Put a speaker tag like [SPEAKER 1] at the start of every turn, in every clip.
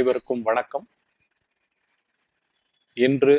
[SPEAKER 1] அனைவருக்கும் வணக்கம் இன்று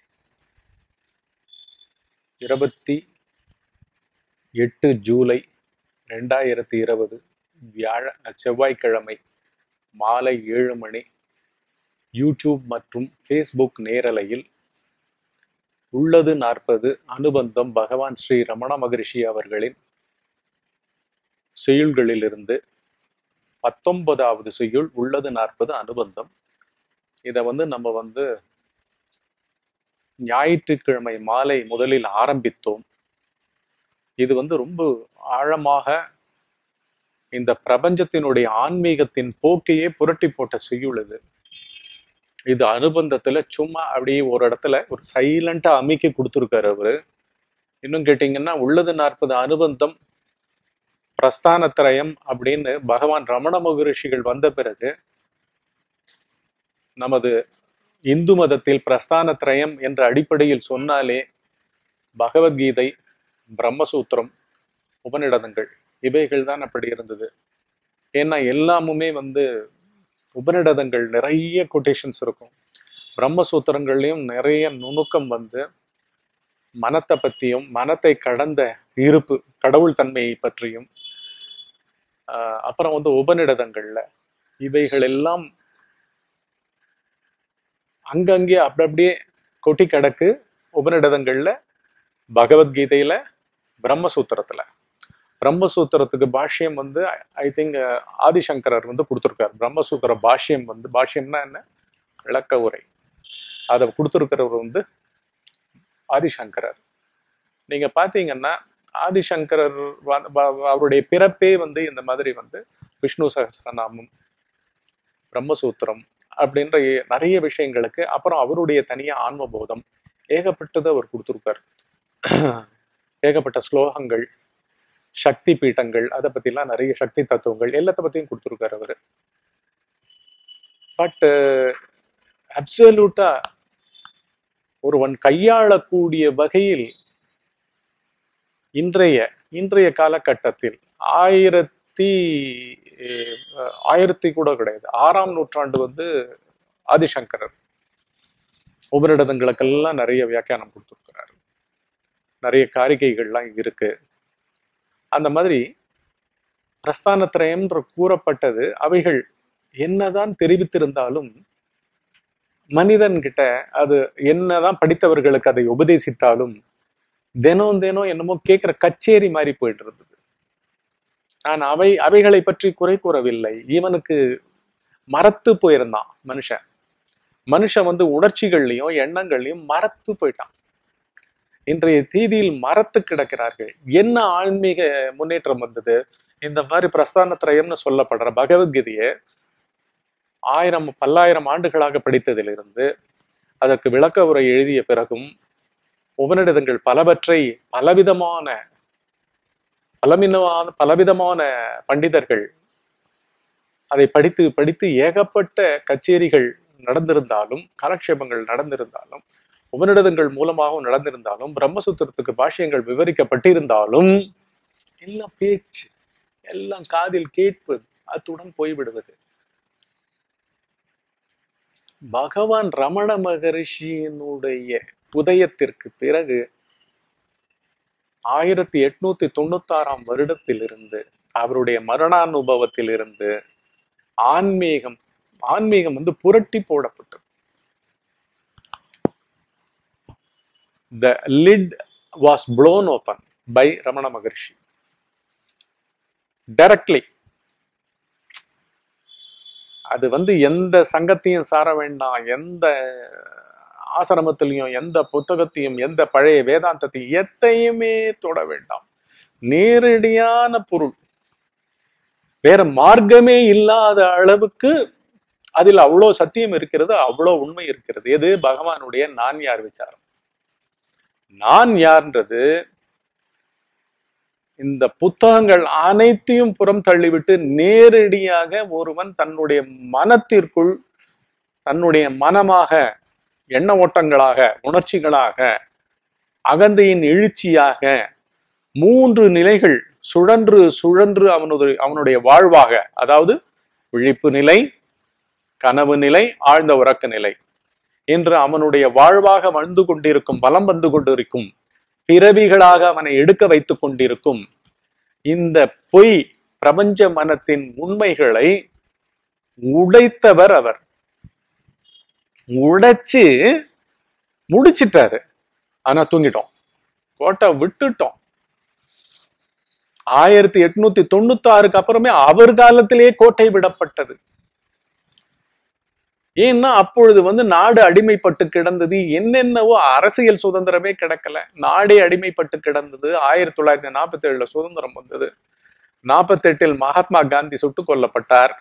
[SPEAKER 1] இருபத்தி எட்டு ஜூலை ரெண்டாயிரத்தி இருபது வியாழ செவ்வாய்க்கிழமை மாலை ஏழு மணி யூடியூப் மற்றும் ஃபேஸ்புக் நேரலையில் உள்ளது நாற்பது அனுபந்தம் பகவான் ஸ்ரீ ரமண மகரிஷி அவர்களின் செய்யுள்களிலிருந்து பத்தொன்பதாவது செய்யுள் உள்ளது நாற்பது அனுபந்தம் இதை வந்து நம்ம வந்து ஞாயிற்றுக்கிழமை மாலை முதலில் ஆரம்பித்தோம் இது வந்து ரொம்ப ஆழமாக இந்த பிரபஞ்சத்தினுடைய ஆன்மீகத்தின் போக்கையே புரட்டி போட்ட செய்யுள் இது இது அனுபந்தத்துல சும்மா அப்படியே ஒரு இடத்துல ஒரு சைலண்டா அமைக்கி கொடுத்துருக்காரு அவரு இன்னும் கேட்டீங்கன்னா உள்ளது நாற்பது அனுபந்தம் பிரஸ்தானத்திரயம் அப்படின்னு பகவான் ரமண மகரிஷிகள் வந்த பிறகு நமது இந்து மதத்தில் பிரஸ்தானத்திரயம் என்ற அடிப்படையில் சொன்னாலே பகவத்கீதை பிரம்மசூத்திரம் உபநிடதங்கள் இவைகள் தான் அப்படி இருந்தது ஏன்னா எல்லாமுமே வந்து உபநிடதங்கள் நிறைய கொட்டேஷன்ஸ் இருக்கும் பிரம்மசூத்திரங்கள்லையும் நிறைய நுணுக்கம் வந்து மனத்தை பற்றியும் மனத்தை கடந்த இருப்பு கடவுள் தன்மையை பற்றியும் ஆஹ் அப்புறம் வந்து உபநிடதங்கள்ல இவைகள் எல்லாம் அங்கங்கே அப்படி அப்படியே கொட்டி கிடக்கு உபநிடதங்கள்ல பகவத்கீதையில பிரம்மசூத்திரத்துல பிரம்மசூத்திரத்துக்கு பாஷ்யம் வந்து ஐ திங்க் ஆதிசங்கரர் வந்து கொடுத்துருக்காரு பிரம்மசூத்திர பாஷ்யம் வந்து பாஷ்யம்னா என்ன விளக்க உரை அதை கொடுத்துருக்கிறவர் வந்து ஆதிசங்கரர் நீங்க பாத்தீங்கன்னா ஆதிசங்கரர் வ- வ- அவருடைய பிறப்பே வந்து இந்த மாதிரி வந்து விஷ்ணு சகஸ்ரநாமம் பிரம்மசூத்திரம் அப்படின்ற ஏ- நிறைய விஷயங்களுக்கு அப்புறம் அவருடைய தனியா ஆன்மபோதம் ஏகப்பட்டதை அவர் கொடுத்துருக்கார் ஏகப்பட்ட ஸ்லோகங்கள் சக்தி பீட்டங்கள் அதை பத்திலாம் நிறைய சக்தி தத்துவங்கள் எல்லாத்த பத்தியும் கொடுத்துருக்காரு அவரு பட் அப்சல்யூட்டா ஒருவன் கையாளக்கூடிய வகையில் இன்றைய இன்றைய காலகட்டத்தில் ஆயிரத்தி அஹ், ஆயிரத்தி கூட கிடையாது ஆறாம் நூற்றாண்டு வந்து ஆதிசங்கரர் உபநிடதங்களுக்கெல்லாம் நிறைய வியாக்கியானம் கொடுத்துருக்கிறாரு நிறைய காரிகைகள்லாம் இருக்கு அந்த மாதிரி பிரஸ்தானத்திரயம்ன்ற கூறப்பட்டது அவைகள் என்னதான் தெரிவித்திருந்தாலும் மனிதன்கிட்ட அது என்னதான் படித்தவர்களுக்கு அதை உபதேசித்தாலும் தினம் தினம் என்னமோ கேட்கிற கச்சேரி மாதிரி போயிட்டு இருந்தது நான் அவை அவைகளை பற்றி குறை கூறவில்லை இவனுக்கு மறத்து போயிருந்தான் மனுஷன் மனுஷன் வந்து உணர்ச்சிகள்லையும் எண்ணங்கள்லையும் மறத்து போயிட்டான் இன்றைய தேதியில் மறத்து கிடக்கிறார்கள் என்ன ஆன்மீக முன்னேற்றம் வந்தது இந்த மாதிரி பிரஸ்தானத்திரயம்னு சொல்லப்படுற பகவத்கீதையை ஆயிரம் பல்லாயிரம் ஆண்டுகளாக படித்ததிலிருந்து அதற்கு விளக்க உரை எழுதிய பிறகும் உபநிடதங்கள் பலவற்றை பலவிதமான பலவிதமான பலவிதமான பண்டிதர்கள் அதை படித்து படித்து ஏகப்பட்ட கச்சேரிகள் நடந்திருந்தாலும் காலக்ஷேபங்கள் நடந்திருந்தாலும் உபநிடதங்கள் மூலமாகவும் நடந்திருந்தாலும் பிரம்மசூத்திரத்துக்கு பாஷ்யங்கள் விவரிக்கப்பட்டிருந்தாலும் எல்லாம் பேச்சு எல்லாம் காதில் கேட்பது அத்துடன் போய்விடுவது பகவான் ரமண மகரிஷியினுடைய உதயத்திற்கு பிறகு ஆயிரத்தி எட்நூத்தி தொண்ணூத்தாறாம் வருடத்திலிருந்து அவருடைய மரணானுபவத்திலிருந்து ஆன்மீகம் ஆன்மீகம் வந்து புரட்டி போடப்பட்டது the lid was blown open by Ramana Maharishi directly அது வந்து எந்த சங்கத்தையும் சார வேண்டாம் எந்த ஆசிரமத்திலையும் எந்த புத்தகத்தையும் எந்த பழைய வேதாந்தத்தையும் எத்தையுமே தொட வேண்டாம் நேரடியான பொருள் வேற மார்க்கமே இல்லாத அளவுக்கு அதில் அவ்வளோ சத்தியம் இருக்கிறது அவ்வளோ உண்மை இருக்கிறது எது பகவானுடைய நான் யார் விசாரம் நான் யார்ன்றது இந்த புத்தகங்கள் அனைத்தையும் புறம் தள்ளிவிட்டு நேரடியாக ஒருவன் தன்னுடைய மனத்திற்குள் தன்னுடைய மனமாக எண்ண ஓட்டங்களாக உணர்ச்சிகளாக அகந்தையின் எழுச்சியாக மூன்று நிலைகள் சுழன்று சுழன்று அவனது அவனுடைய வாழ்வாக அதாவது விழிப்பு நிலை கனவு நிலை ஆழ்ந்த உறக்க நிலை என்று அவனுடைய வாழ்வாக வாழ்ந்து கொண்டிருக்கும் வலம் வந்து கொண்டிருக்கும் பிறவிகளாக அவனை எடுக்க வைத்துக் கொண்டிருக்கும் இந்த பொய் பிரபஞ்ச மனத்தின் உண்மைகளை உடைத்தவர் அவர் உடைச்சு முடிச்சிட்டாரு ஆனா தூங்கிட்டோம் கோட்டை விட்டுட்டோம் ஆயிரத்தி எட்நூத்தி தொண்ணூத்தி ஆறுக்கு அப்புறமே அவர் காலத்திலேயே கோட்டை விடப்பட்டது ஏன்னா அப்பொழுது வந்து நாடு அடிமைப்பட்டு கிடந்தது என்னென்னவோ அரசியல் சுதந்திரமே கிடைக்கல நாடே அடிமைப்பட்டு கிடந்தது ஆயிரத்தி தொள்ளாயிரத்தி நாற்பத்தி ஏழுல சுதந்திரம் வந்தது நாற்பத்தி எட்டில் மகாத்மா காந்தி சுட்டுக் கொல்லப்பட்டார்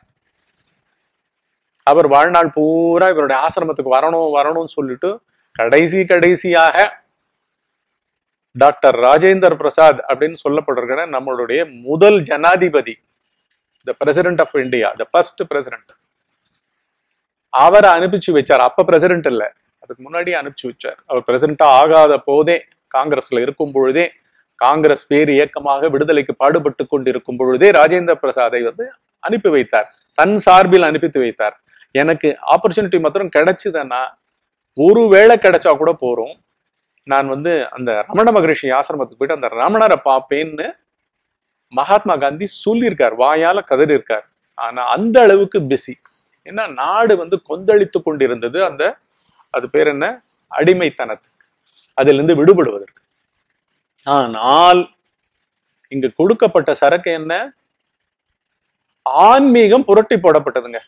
[SPEAKER 1] அவர் வாழ்நாள் பூரா இவருடைய ஆசிரமத்துக்கு வரணும் வரணும்னு சொல்லிட்டு கடைசி கடைசியாக டாக்டர் ராஜேந்தர் பிரசாத் அப்படின்னு சொல்லப்படுகிற நம்மளுடைய முதல் ஜனாதிபதி the president of India the first president அவரை அனுப்பிச்சு வச்சார் அப்ப பிரசிடென்ட் இல்ல அதுக்கு முன்னாடியே அனுப்பிச்சு வச்சார் அவர் பிரசிடென்டா ஆகாத போதே காங்கிரஸ்ல இருக்கும் பொழுதே காங்கிரஸ் பேர் இயக்கமாக விடுதலைக்கு பாடுபட்டு கொண்டிருக்கும் பொழுதே ராஜேந்திர பிரசாதை வந்து அனுப்பி வைத்தார் தன் சார்பில் அனுப்பித்து வைத்தார் எனக்கு ஆப்பர்ச்சுனிட்டி மாத்திரம் கிடைச்சதுன்னா ஒரு வேளை கிடைச்சா கூட போறோம் நான் வந்து அந்த ரமண மகரிஷி ஆசிரமத்துக்கு போயிட்டு அந்த ரமணரை பார்ப்பேன்னு மகாத்மா காந்தி சொல்லியிருக்கார் வாயால கதறியிருக்கார் ஆனா அந்த அளவுக்கு பிஸி ஏன்னா நாடு வந்து கொந்தளித்து கொண்டிருந்தது அந்த அது பேர் என்ன அடிமைத்தனத்துக்கு அதிலிருந்து விடுபடுவதற்கு ஆனால் இங்கு கொடுக்கப்பட்ட சரக்கு என்ன ஆன்மீகம் புரட்டி போடப்பட்டதுங்க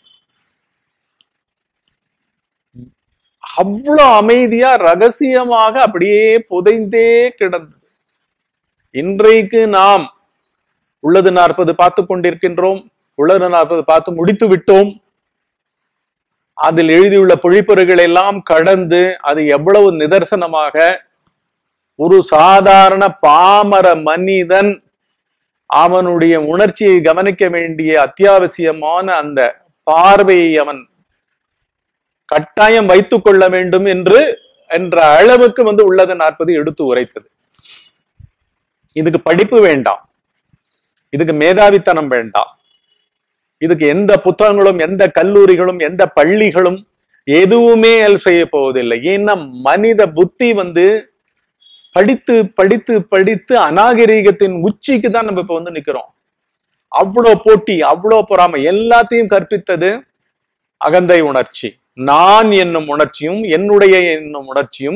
[SPEAKER 1] அவ்வளவு அமைதியா ரகசியமாக அப்படியே புதைந்தே கிடந்தது இன்றைக்கு நாம் உள்ளது நாற்பது பார்த்து கொண்டிருக்கின்றோம் உள்ளது நாற்பது பார்த்து முடித்து விட்டோம் அதில் எழுதியுள்ள பொழிப்புரைகள் எல்லாம் கடந்து அது எவ்வளவு நிதர்சனமாக ஒரு சாதாரண பாமர மனிதன் அவனுடைய உணர்ச்சியை கவனிக்க வேண்டிய அத்தியாவசியமான அந்த பார்வையை அவன் கட்டாயம் வைத்துக் கொள்ள வேண்டும் என்று என்ற அளவுக்கு வந்து உள்ளது நாற்பது எடுத்து உரைத்தது இதுக்கு படிப்பு வேண்டாம் இதுக்கு மேதாவித்தனம் வேண்டாம் இதுக்கு எந்த புத்தகங்களும் எந்த கல்லூரிகளும் எந்த பள்ளிகளும் எதுவுமே ஹெல்ப் செய்ய போவதில்லை ஏன்னா மனித புத்தி வந்து படித்து படித்து படித்து அநாகரீகத்தின் உச்சிக்கு தான் நம்ம இப்ப வந்து நிக்கிறோம் அவ்வளோ போட்டி அவ்வளோ பொறாமை எல்லாத்தையும் கற்பித்தது அகந்தை உணர்ச்சி நான் என்னும் உணர்ச்சியும் என்னுடைய என்னும் உணர்ச்சியும்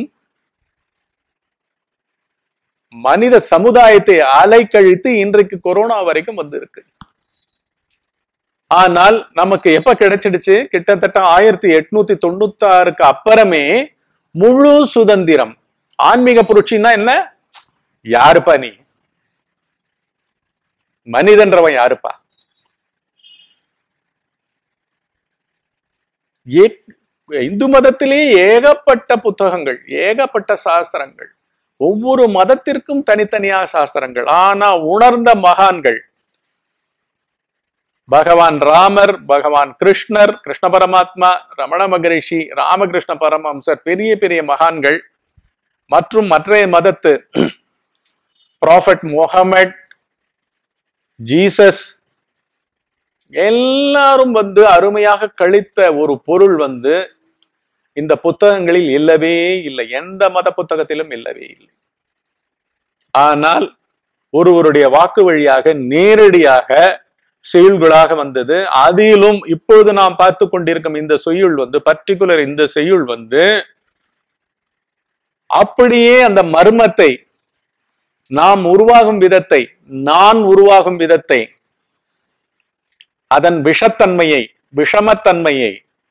[SPEAKER 1] மனித சமுதாயத்தை அலைக்கழித்து இன்றைக்கு கொரோனா வரைக்கும் வந்திருக்கு ஆனால் நமக்கு எப்ப கிடைச்சிடுச்சு கிட்டத்தட்ட ஆயிரத்தி எட்நூத்தி தொண்ணூத்தி ஆறுக்கு அப்புறமே முழு சுதந்திரம் ஆன்மீக புரட்சின்னா என்ன யாருப்பா நீ மனிதன்றவன் யாருப்பா ஏ- இந்து மதத்திலே ஏகப்பட்ட புத்தகங்கள் ஏகப்பட்ட சாஸ்திரங்கள் ஒவ்வொரு மதத்திற்கும் தனித்தனியாக சாஸ்திரங்கள் ஆனா உணர்ந்த மகான்கள் பகவான் ராமர் பகவான் கிருஷ்ணர் கிருஷ்ண பரமாத்மா ரமண மகரிஷி ராமகிருஷ்ண பரமஹம்சர் பெரிய பெரிய மகான்கள் மற்றும் மற்றைய மதத்து ப்ராஃபட் முகமட் ஜீசஸ் எல்லாரும் வந்து அருமையாக கழித்த ஒரு பொருள் வந்து இந்த புத்தகங்களில் இல்லவே இல்லை எந்த மத புத்தகத்திலும் இல்லவே இல்லை ஆனால் ஒருவருடைய வாக்கு வழியாக நேரடியாக செய்யுள்களாக வந்தது அதிலும் இப்பொழுது நாம் பார்த்து கொண்டிருக்கும் இந்த செய்யுள் வந்து பர்டிகுலர் இந்த செய்யுள் வந்து அப்படியே அந்த மர்மத்தை நாம் உருவாகும் விதத்தை நான் உருவாகும் விதத்தை அதன் விஷத்தன்மையை விஷமத்தன்மையை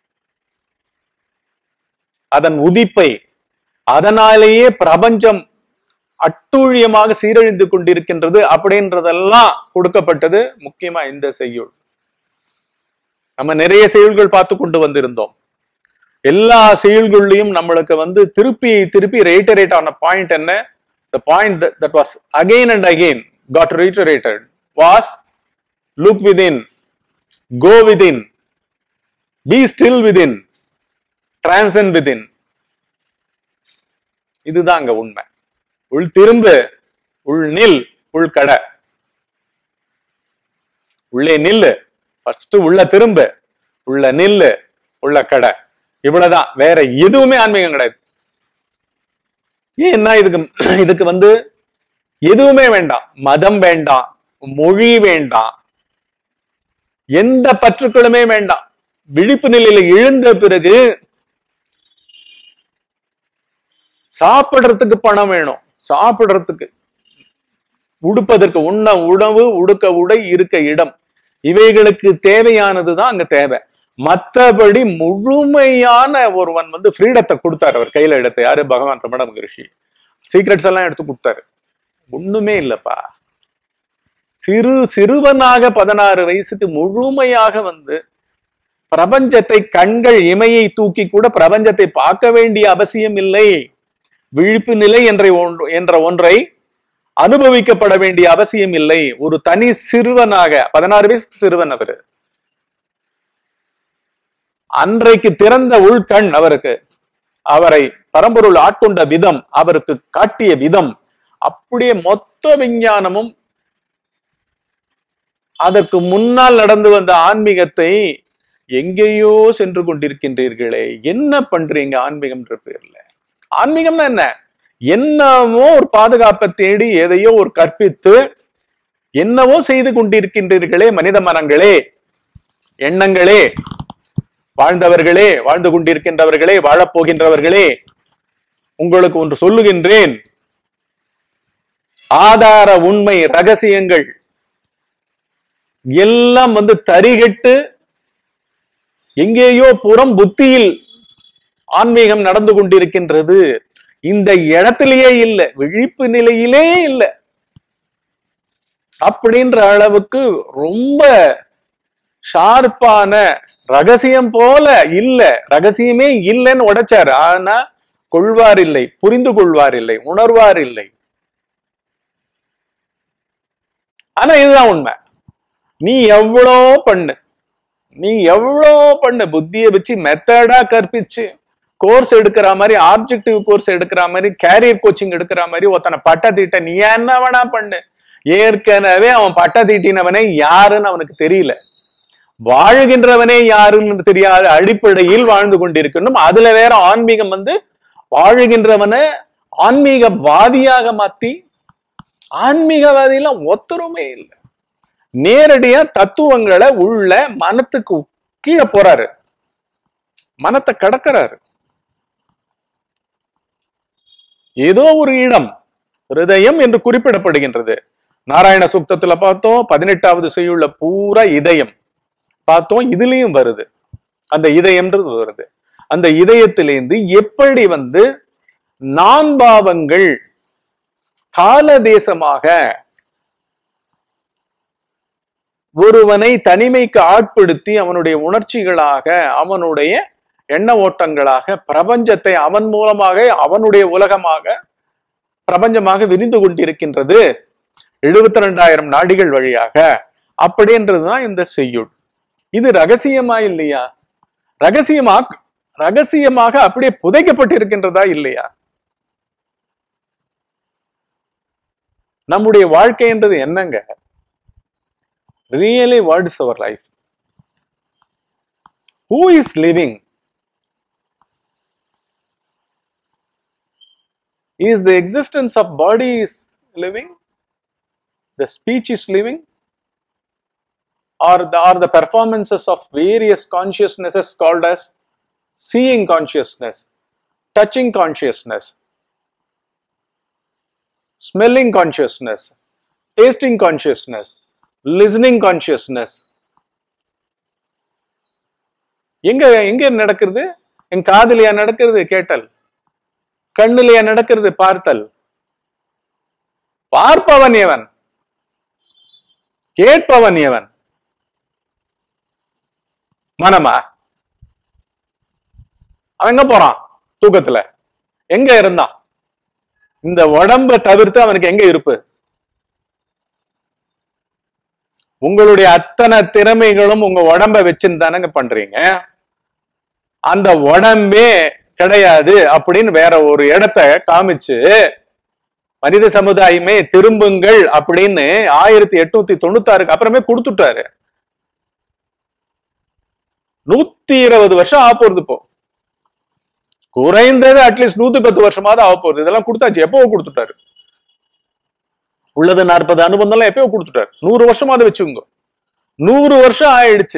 [SPEAKER 1] அதன் உதிப்பை அதனாலேயே பிரபஞ்சம் அட்டூழியமாக சீரழிந்து கொண்டிருக்கின்றது அப்படின்றதெல்லாம் கொடுக்கப்பட்டது முக்கியமா இந்த செய்யுள் நம்ம நிறைய செய்யுள்கள் பார்த்து கொண்டு வந்திருந்தோம் எல்லா செய்யுள்கள்லையும் நம்மளுக்கு வந்து திருப்பி திருப்பி reiterate ஆன பாயிண்ட் என்ன the point that, that was again and again got reiterated was look within go within be still within transcend within இதுதான் அங்க உண்மை உள் திரும்பு உள் நில் உள் கட உள்ளே நில்லு ஃபர்ஸ்ட் உள்ள திரும்பு உள்ள நில்லு உள்ள கடை இவ்வளவுதான் வேற எதுவுமே ஆன்மீகம் கிடையாது ஏன்னா இதுக்கு இதுக்கு வந்து எதுவுமே வேண்டாம் மதம் வேண்டாம் மொழி வேண்டாம் எந்த பற்றுக்களுமே வேண்டாம் விழிப்பு நிலையில எழுந்த பிறகு சாப்பிடுறதுக்கு பணம் வேணும் சாப்பிடுறதுக்கு உடுப்பதற்கு உண்ண உணவு உடுக்க உடை இருக்க இடம் இவைகளுக்கு தேவையானதுதான் அங்க தேவை மற்றபடி முழுமையான ஒருவன் வந்து ஃப்ரீடத்தை கொடுத்தாரு அவர் கையில எடுத்த யாரு பகவான் ரமண மகரிஷி சீக்ரெட்ஸ் எல்லாம் எடுத்து கொடுத்தாரு ஒண்ணுமே இல்லப்பா சிறு சிறுவனாக பதினாறு வயசுக்கு முழுமையாக வந்து பிரபஞ்சத்தை கண்கள் இமையை தூக்கி கூட பிரபஞ்சத்தை பார்க்க வேண்டிய அவசியம் இல்லை விழிப்பு நிலை என்ற ஒன்று என்ற ஒன்றை அனுபவிக்கப்பட வேண்டிய அவசியம் இல்லை ஒரு தனி சிறுவனாக பதினாறு வயசுக்கு சிறுவன் அவரு அன்றைக்கு திறந்த உள்கண் அவருக்கு அவரை பரம்பொருள் ஆட்கொண்ட விதம் அவருக்கு காட்டிய விதம் அப்படியே மொத்த விஞ்ஞானமும் அதற்கு முன்னால் நடந்து வந்த ஆன்மீகத்தை எங்கேயோ சென்று கொண்டிருக்கின்றீர்களே என்ன பண்றீங்க ஆன்மீகம்ன்ற பேர்ல ஆன்மீகம்னா என்ன என்னவோ ஒரு பாதுகாப்பை தேடி எதையோ ஒரு கற்பித்து என்னவோ செய்து கொண்டிருக்கின்றீர்களே மனித மனங்களே எண்ணங்களே வாழ்ந்தவர்களே வாழ்ந்து கொண்டிருக்கின்றவர்களே வாழப்போகின்றவர்களே உங்களுக்கு ஒன்று சொல்லுகின்றேன் ஆதார உண்மை ரகசியங்கள் எல்லாம் வந்து தரிகட்டு எங்கேயோ புறம் புத்தியில் ஆன்மீகம் நடந்து கொண்டிருக்கின்றது இந்த இடத்திலேயே இல்லை விழிப்பு நிலையிலே இல்லை அப்படின்ற அளவுக்கு ரொம்ப ஷார்ப்பான ரகசியம் போல இல்ல ரகசியமே இல்லைன்னு உடைச்சாரு ஆனா கொள்வார் இல்லை புரிந்து கொள்வார் இல்லை உணர்வார் இல்லை ஆனா இதுதான் உண்மை நீ எவ்வளோ பண்ணு நீ எவ்வளோ பண்ணு புத்தியை வச்சு மெத்தடா கற்பிச்சு கோர்ஸ் எடுக்கிற மாதிரி ஆப்ஜெக்டிவ் கோர்ஸ் எடுக்கிற மாதிரி கேரியர் கோச்சிங் எடுக்கிற மாதிரி ஒருத்தனை பட்ட தீட்ட நீ என்ன வேணா பண்ணு ஏற்கனவே அவன் பட்ட தீட்டினவனே யாருன்னு அவனுக்கு தெரியல வாழுகின்றவனே யாருன்னு தெரியாத அடிப்படையில் வாழ்ந்து கொண்டிருக்கணும் அதுல வேற ஆன்மீகம் வந்து வாழுகின்றவனை ஆன்மீகவாதியாக மாத்தி ஆன்மீகவாதியெல்லாம் ஒத்தருமே இல்லை நேரடியா தத்துவங்களை உள்ள மனத்துக்கு கீழே போறாரு மனத்தை கடக்கிறாரு ஏதோ ஒரு இடம் ஹிருதயம் என்று குறிப்பிடப்படுகின்றது நாராயண சூக்தத்துல பார்த்தோம் பதினெட்டாவது செய்யுள்ள பூரா இதயம் பார்த்தோம் இதுலயும் வருது அந்த இதயம்ன்றது வருது அந்த இதயத்திலேருந்து எப்படி வந்து நான் பாவங்கள் கால தேசமாக ஒருவனை தனிமைக்கு ஆட்படுத்தி அவனுடைய உணர்ச்சிகளாக அவனுடைய எண்ண ஓட்டங்களாக பிரபஞ்சத்தை அவன் மூலமாக அவனுடைய உலகமாக பிரபஞ்சமாக விரிந்து கொண்டிருக்கின்றது எழுபத்தி ரெண்டாயிரம் நாடிகள் வழியாக அப்படின்றதுதான் இந்த செய்யுள் இது ரகசியமா இல்லையா ரகசியமா ரகசியமாக அப்படியே புதைக்கப்பட்டிருக்கின்றதா இல்லையா நம்முடைய வாழ்க்கைன்றது என்னங்க really what is our life who is living is the existence of body is living the speech is living or the, are the performances of various consciousnesses called as seeing consciousness touching consciousness smelling consciousness tasting consciousness listening consciousness எங்க எங்க நடக்கிறது என் காதலியா நடக்கிறது கேட்டல் கண்ணிலையா நடக்கிறது பார்த்தல் பார்ப்பவன் எவன் கேட்பவன் எவன் மனமா அவன் எங்க போறான் தூக்கத்துல எங்க இருந்தான் இந்த உடம்ப தவிர்த்து அவனுக்கு எங்க இருப்பு உங்களுடைய அத்தனை திறமைகளும் உங்க உடம்ப வச்சுன்னு தானங்க பண்றீங்க அந்த உடம்பே கிடையாது அப்படின்னு வேற ஒரு இடத்த காமிச்சு மனித சமுதாயமே திரும்புங்கள் அப்படின்னு ஆயிரத்தி எட்நூத்தி தொண்ணூத்தாறுக்கு அப்புறமே கொடுத்துட்டாரு நூத்தி இருபது வருஷம் ஆக போறது இப்போ குறைந்தது அட்லீஸ்ட் நூத்தி பத்து வருஷமாவது ஆக போகுது இதெல்லாம் கொடுத்தாச்சு எப்போ கொடுத்துட்டாரு உள்ளது நாற்பது அனுபந்தம்லாம் எப்பயோ கொடுத்துட்டாரு நூறு வருஷமாவது வச்சுங்க நூறு வருஷம் ஆயிடுச்சு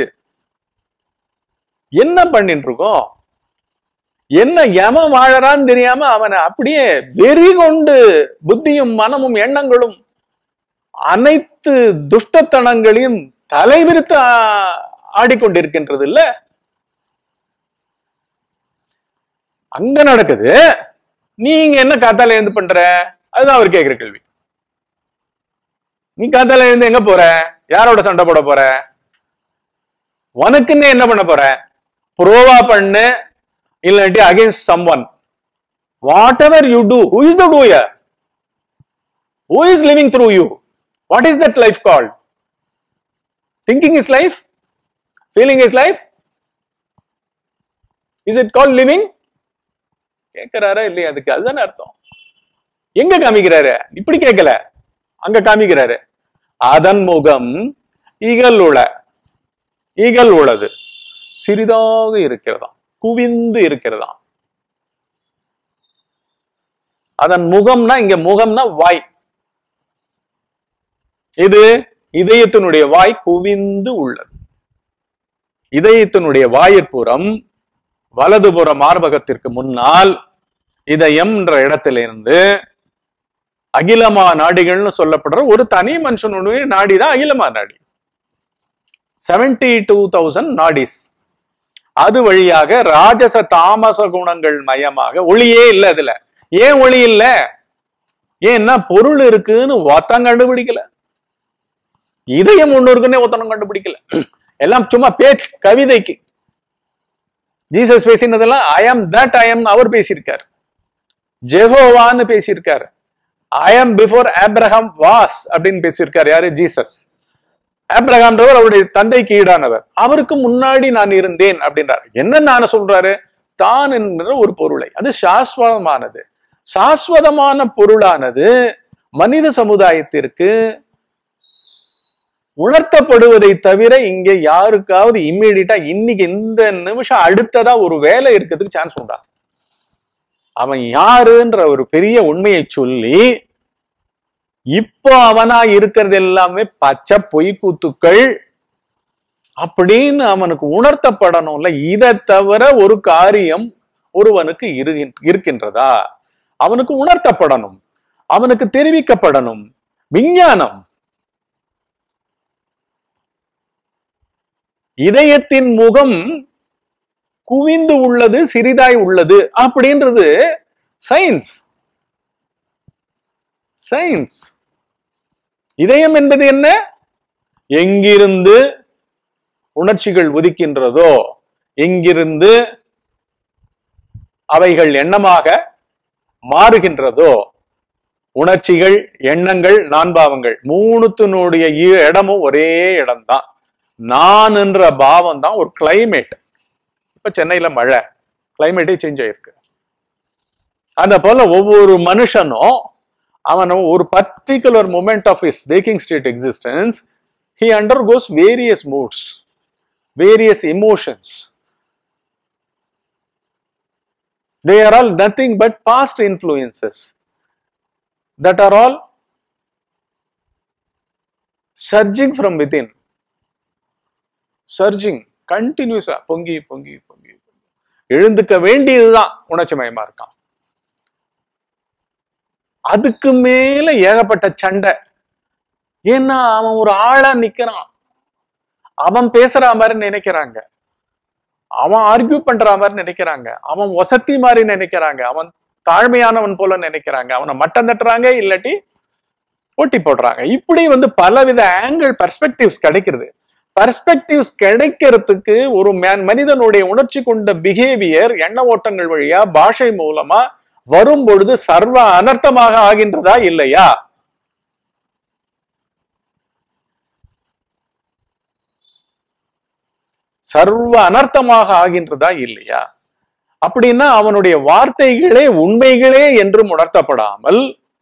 [SPEAKER 1] என்ன பண்ணிட்டு இருக்கோம் என்ன எமன் வாழறான்னு தெரியாம அவனை அப்படியே வெறி கொண்டு புத்தியும் மனமும் எண்ணங்களும் அனைத்து துஷ்டத்தனங்களையும் தலைவிரித்து ஆ- ஆடிக்கொண்டிருக்கின்றது இல்ல அங்க நடக்குது நீங்க என்ன காத்தால எழுந்து பண்ற அதுதான் அவர் கேக்குற கேள்வி நீ காத்தால எழுந்து எங்க போற யாரோட சண்டை போட போற உனக்குன்னு என்ன பண்ண போற ப்ரோவா பண்ணு இல்லாட்டி against someone whatever you do who is the doer who is living through you what is that life called thinking is life feeling is life is it call living கேட்கிறாரா இல்லையா அதுக்கு அதுதானே அர்த்தம் எங்க காமிக்கிறாரு இப்படி கேட்கல அங்க காமிக்கிறாரு அதன் முகம் இகல் உள இகல் உளது சிறிதாக இருக்கிறதாம் குவிந்து இருக்கிறதாம் அதன் முகம்னா இங்க முகம்னா வாய் இது இதயத்தினுடைய வாய் குவிந்து உள்ளது இதயத்தினுடைய வாயிற்புறம் வலதுபுற மார்பகத்திற்கு முன்னால் இதயம் என்ற இடத்திலிருந்து அகிலமா நாடிகள்னு சொல்லப்படுற ஒரு தனி மனுஷனுடைய நாடி தான் அகிலமா நாடி செவன்டி டூ தௌசண்ட் நாடிஸ் அது வழியாக ராஜச தாமச குணங்கள் மயமாக ஒளியே இல்லை அதுல ஏன் ஒளி இல்ல ஏன்னா பொருள் இருக்குன்னு ஒத்தம் கண்டுபிடிக்கல இதயம் ஒண்ணு இருக்குன்னே ஒத்தனம் கண்டுபிடிக்கல எல்லாம் சும்மா பேச்சு கவிதைக்கு ஜீசஸ் பேசினதெல்லாம் ஐ ஆம் தட் ஐ ஆம் அவர் பேசியிருக்கார் ஜெகோவான்னு பேசியிருக்காரு ஐ ஆம் பிஃபோர் ஆப்ரஹாம் வாஸ் அப்படின்னு பேசியிருக்காரு யாரு ஜீசஸ் ஆப்ரஹாம்ன்றவர் அவருடைய தந்தைக்கு ஈடானவர் அவருக்கு முன்னாடி நான் இருந்தேன் அப்படின்றார் என்ன நான் சொல்றாரு தான் என்கிற ஒரு பொருளை அது சாஸ்வதமானது சாஸ்வதமான பொருளானது மனித சமுதாயத்திற்கு உணர்த்தப்படுவதை தவிர இங்க யாருக்காவது இம்மீடியட்டா இன்னைக்கு இந்த நிமிஷம் அடுத்ததா ஒரு வேலை இருக்கிறதுக்கு சான்ஸ் உண்டா அவன் யாருன்ற ஒரு பெரிய உண்மையை சொல்லி இப்போ அவனா இருக்கிறது எல்லாமே பச்சை பொய் கூத்துக்கள் அப்படின்னு அவனுக்கு உணர்த்தப்படணும்ல இதை தவிர ஒரு காரியம் ஒருவனுக்கு இருகின்- இருக்கின்றதா அவனுக்கு உணர்த்தப்படணும் அவனுக்கு தெரிவிக்கப்படணும் விஞ்ஞானம் இதயத்தின் முகம் குவிந்து உள்ளது சிறிதாய் உள்ளது அப்படின்றது சயின்ஸ் சயின்ஸ் இதயம் என்பது என்ன எங்கிருந்து உணர்ச்சிகள் உதிக்கின்றதோ எங்கிருந்து அவைகள் எண்ணமாக மாறுகின்றதோ உணர்ச்சிகள் எண்ணங்கள் நான்பாவங்கள் மூணுத்தினுடைய இ- இடமும் ஒரே இடம்தான் நான் என்ற பாவம் தான் ஒரு கிளைமேட் இப்ப சென்னையில மழை கிளைமேட்டே சேஞ்ச் ஆயிருக்கு அந்த போல ஒவ்வொரு மனுஷனும் அவன் ஒரு particular moment of his waking state existence he undergoes various moods various emotions they are all nothing but past influences that are all surging from within surging கண்டினியூஸா பொங்கி பொங்கி பொங்கி பொங்கி. எழுந்துக்க வேண்டியதுதான் உணர்ச்சி மயமா இருக்கான் அதுக்கு மேல ஏகப்பட்ட சண்டை ஏன்னா அவன் ஒரு ஆளா நிக்கிறான் அவன் பேசுற மாதிரி நினைக்கிறாங்க அவன் ஆர்கியூ பண்ற மாதிரி நினைக்கிறாங்க அவன் வசதி மாதிரி நினைக்கிறாங்க அவன் தாழ்மையானவன் போல நினைக்கிறாங்க அவனை மட்டம் தட்டுறாங்க இல்லாட்டி போட்டி போடுறாங்க இப்படி வந்து பலவித ஆங்கிள் பெர்ஸ்பெக்டிவ்ஸ் கிடைக்கிறது பெர்ஸ்பெக்டிவ்ஸ் கிடைக்கிறதுக்கு ஒரு மேன் மனிதனுடைய உணர்ச்சி கொண்ட பிஹேவியர் எண்ண ஓட்டங்கள் வழியா பாஷை மூலமா வரும் பொழுது சர்வ அனர்த்தமாக ஆகின்றதா இல்லையா சர்வ அனர்த்தமாக ஆகின்றதா இல்லையா அப்படின்னா அவனுடைய வார்த்தைகளே உண்மைகளே என்று உணர்த்தப்படாமல்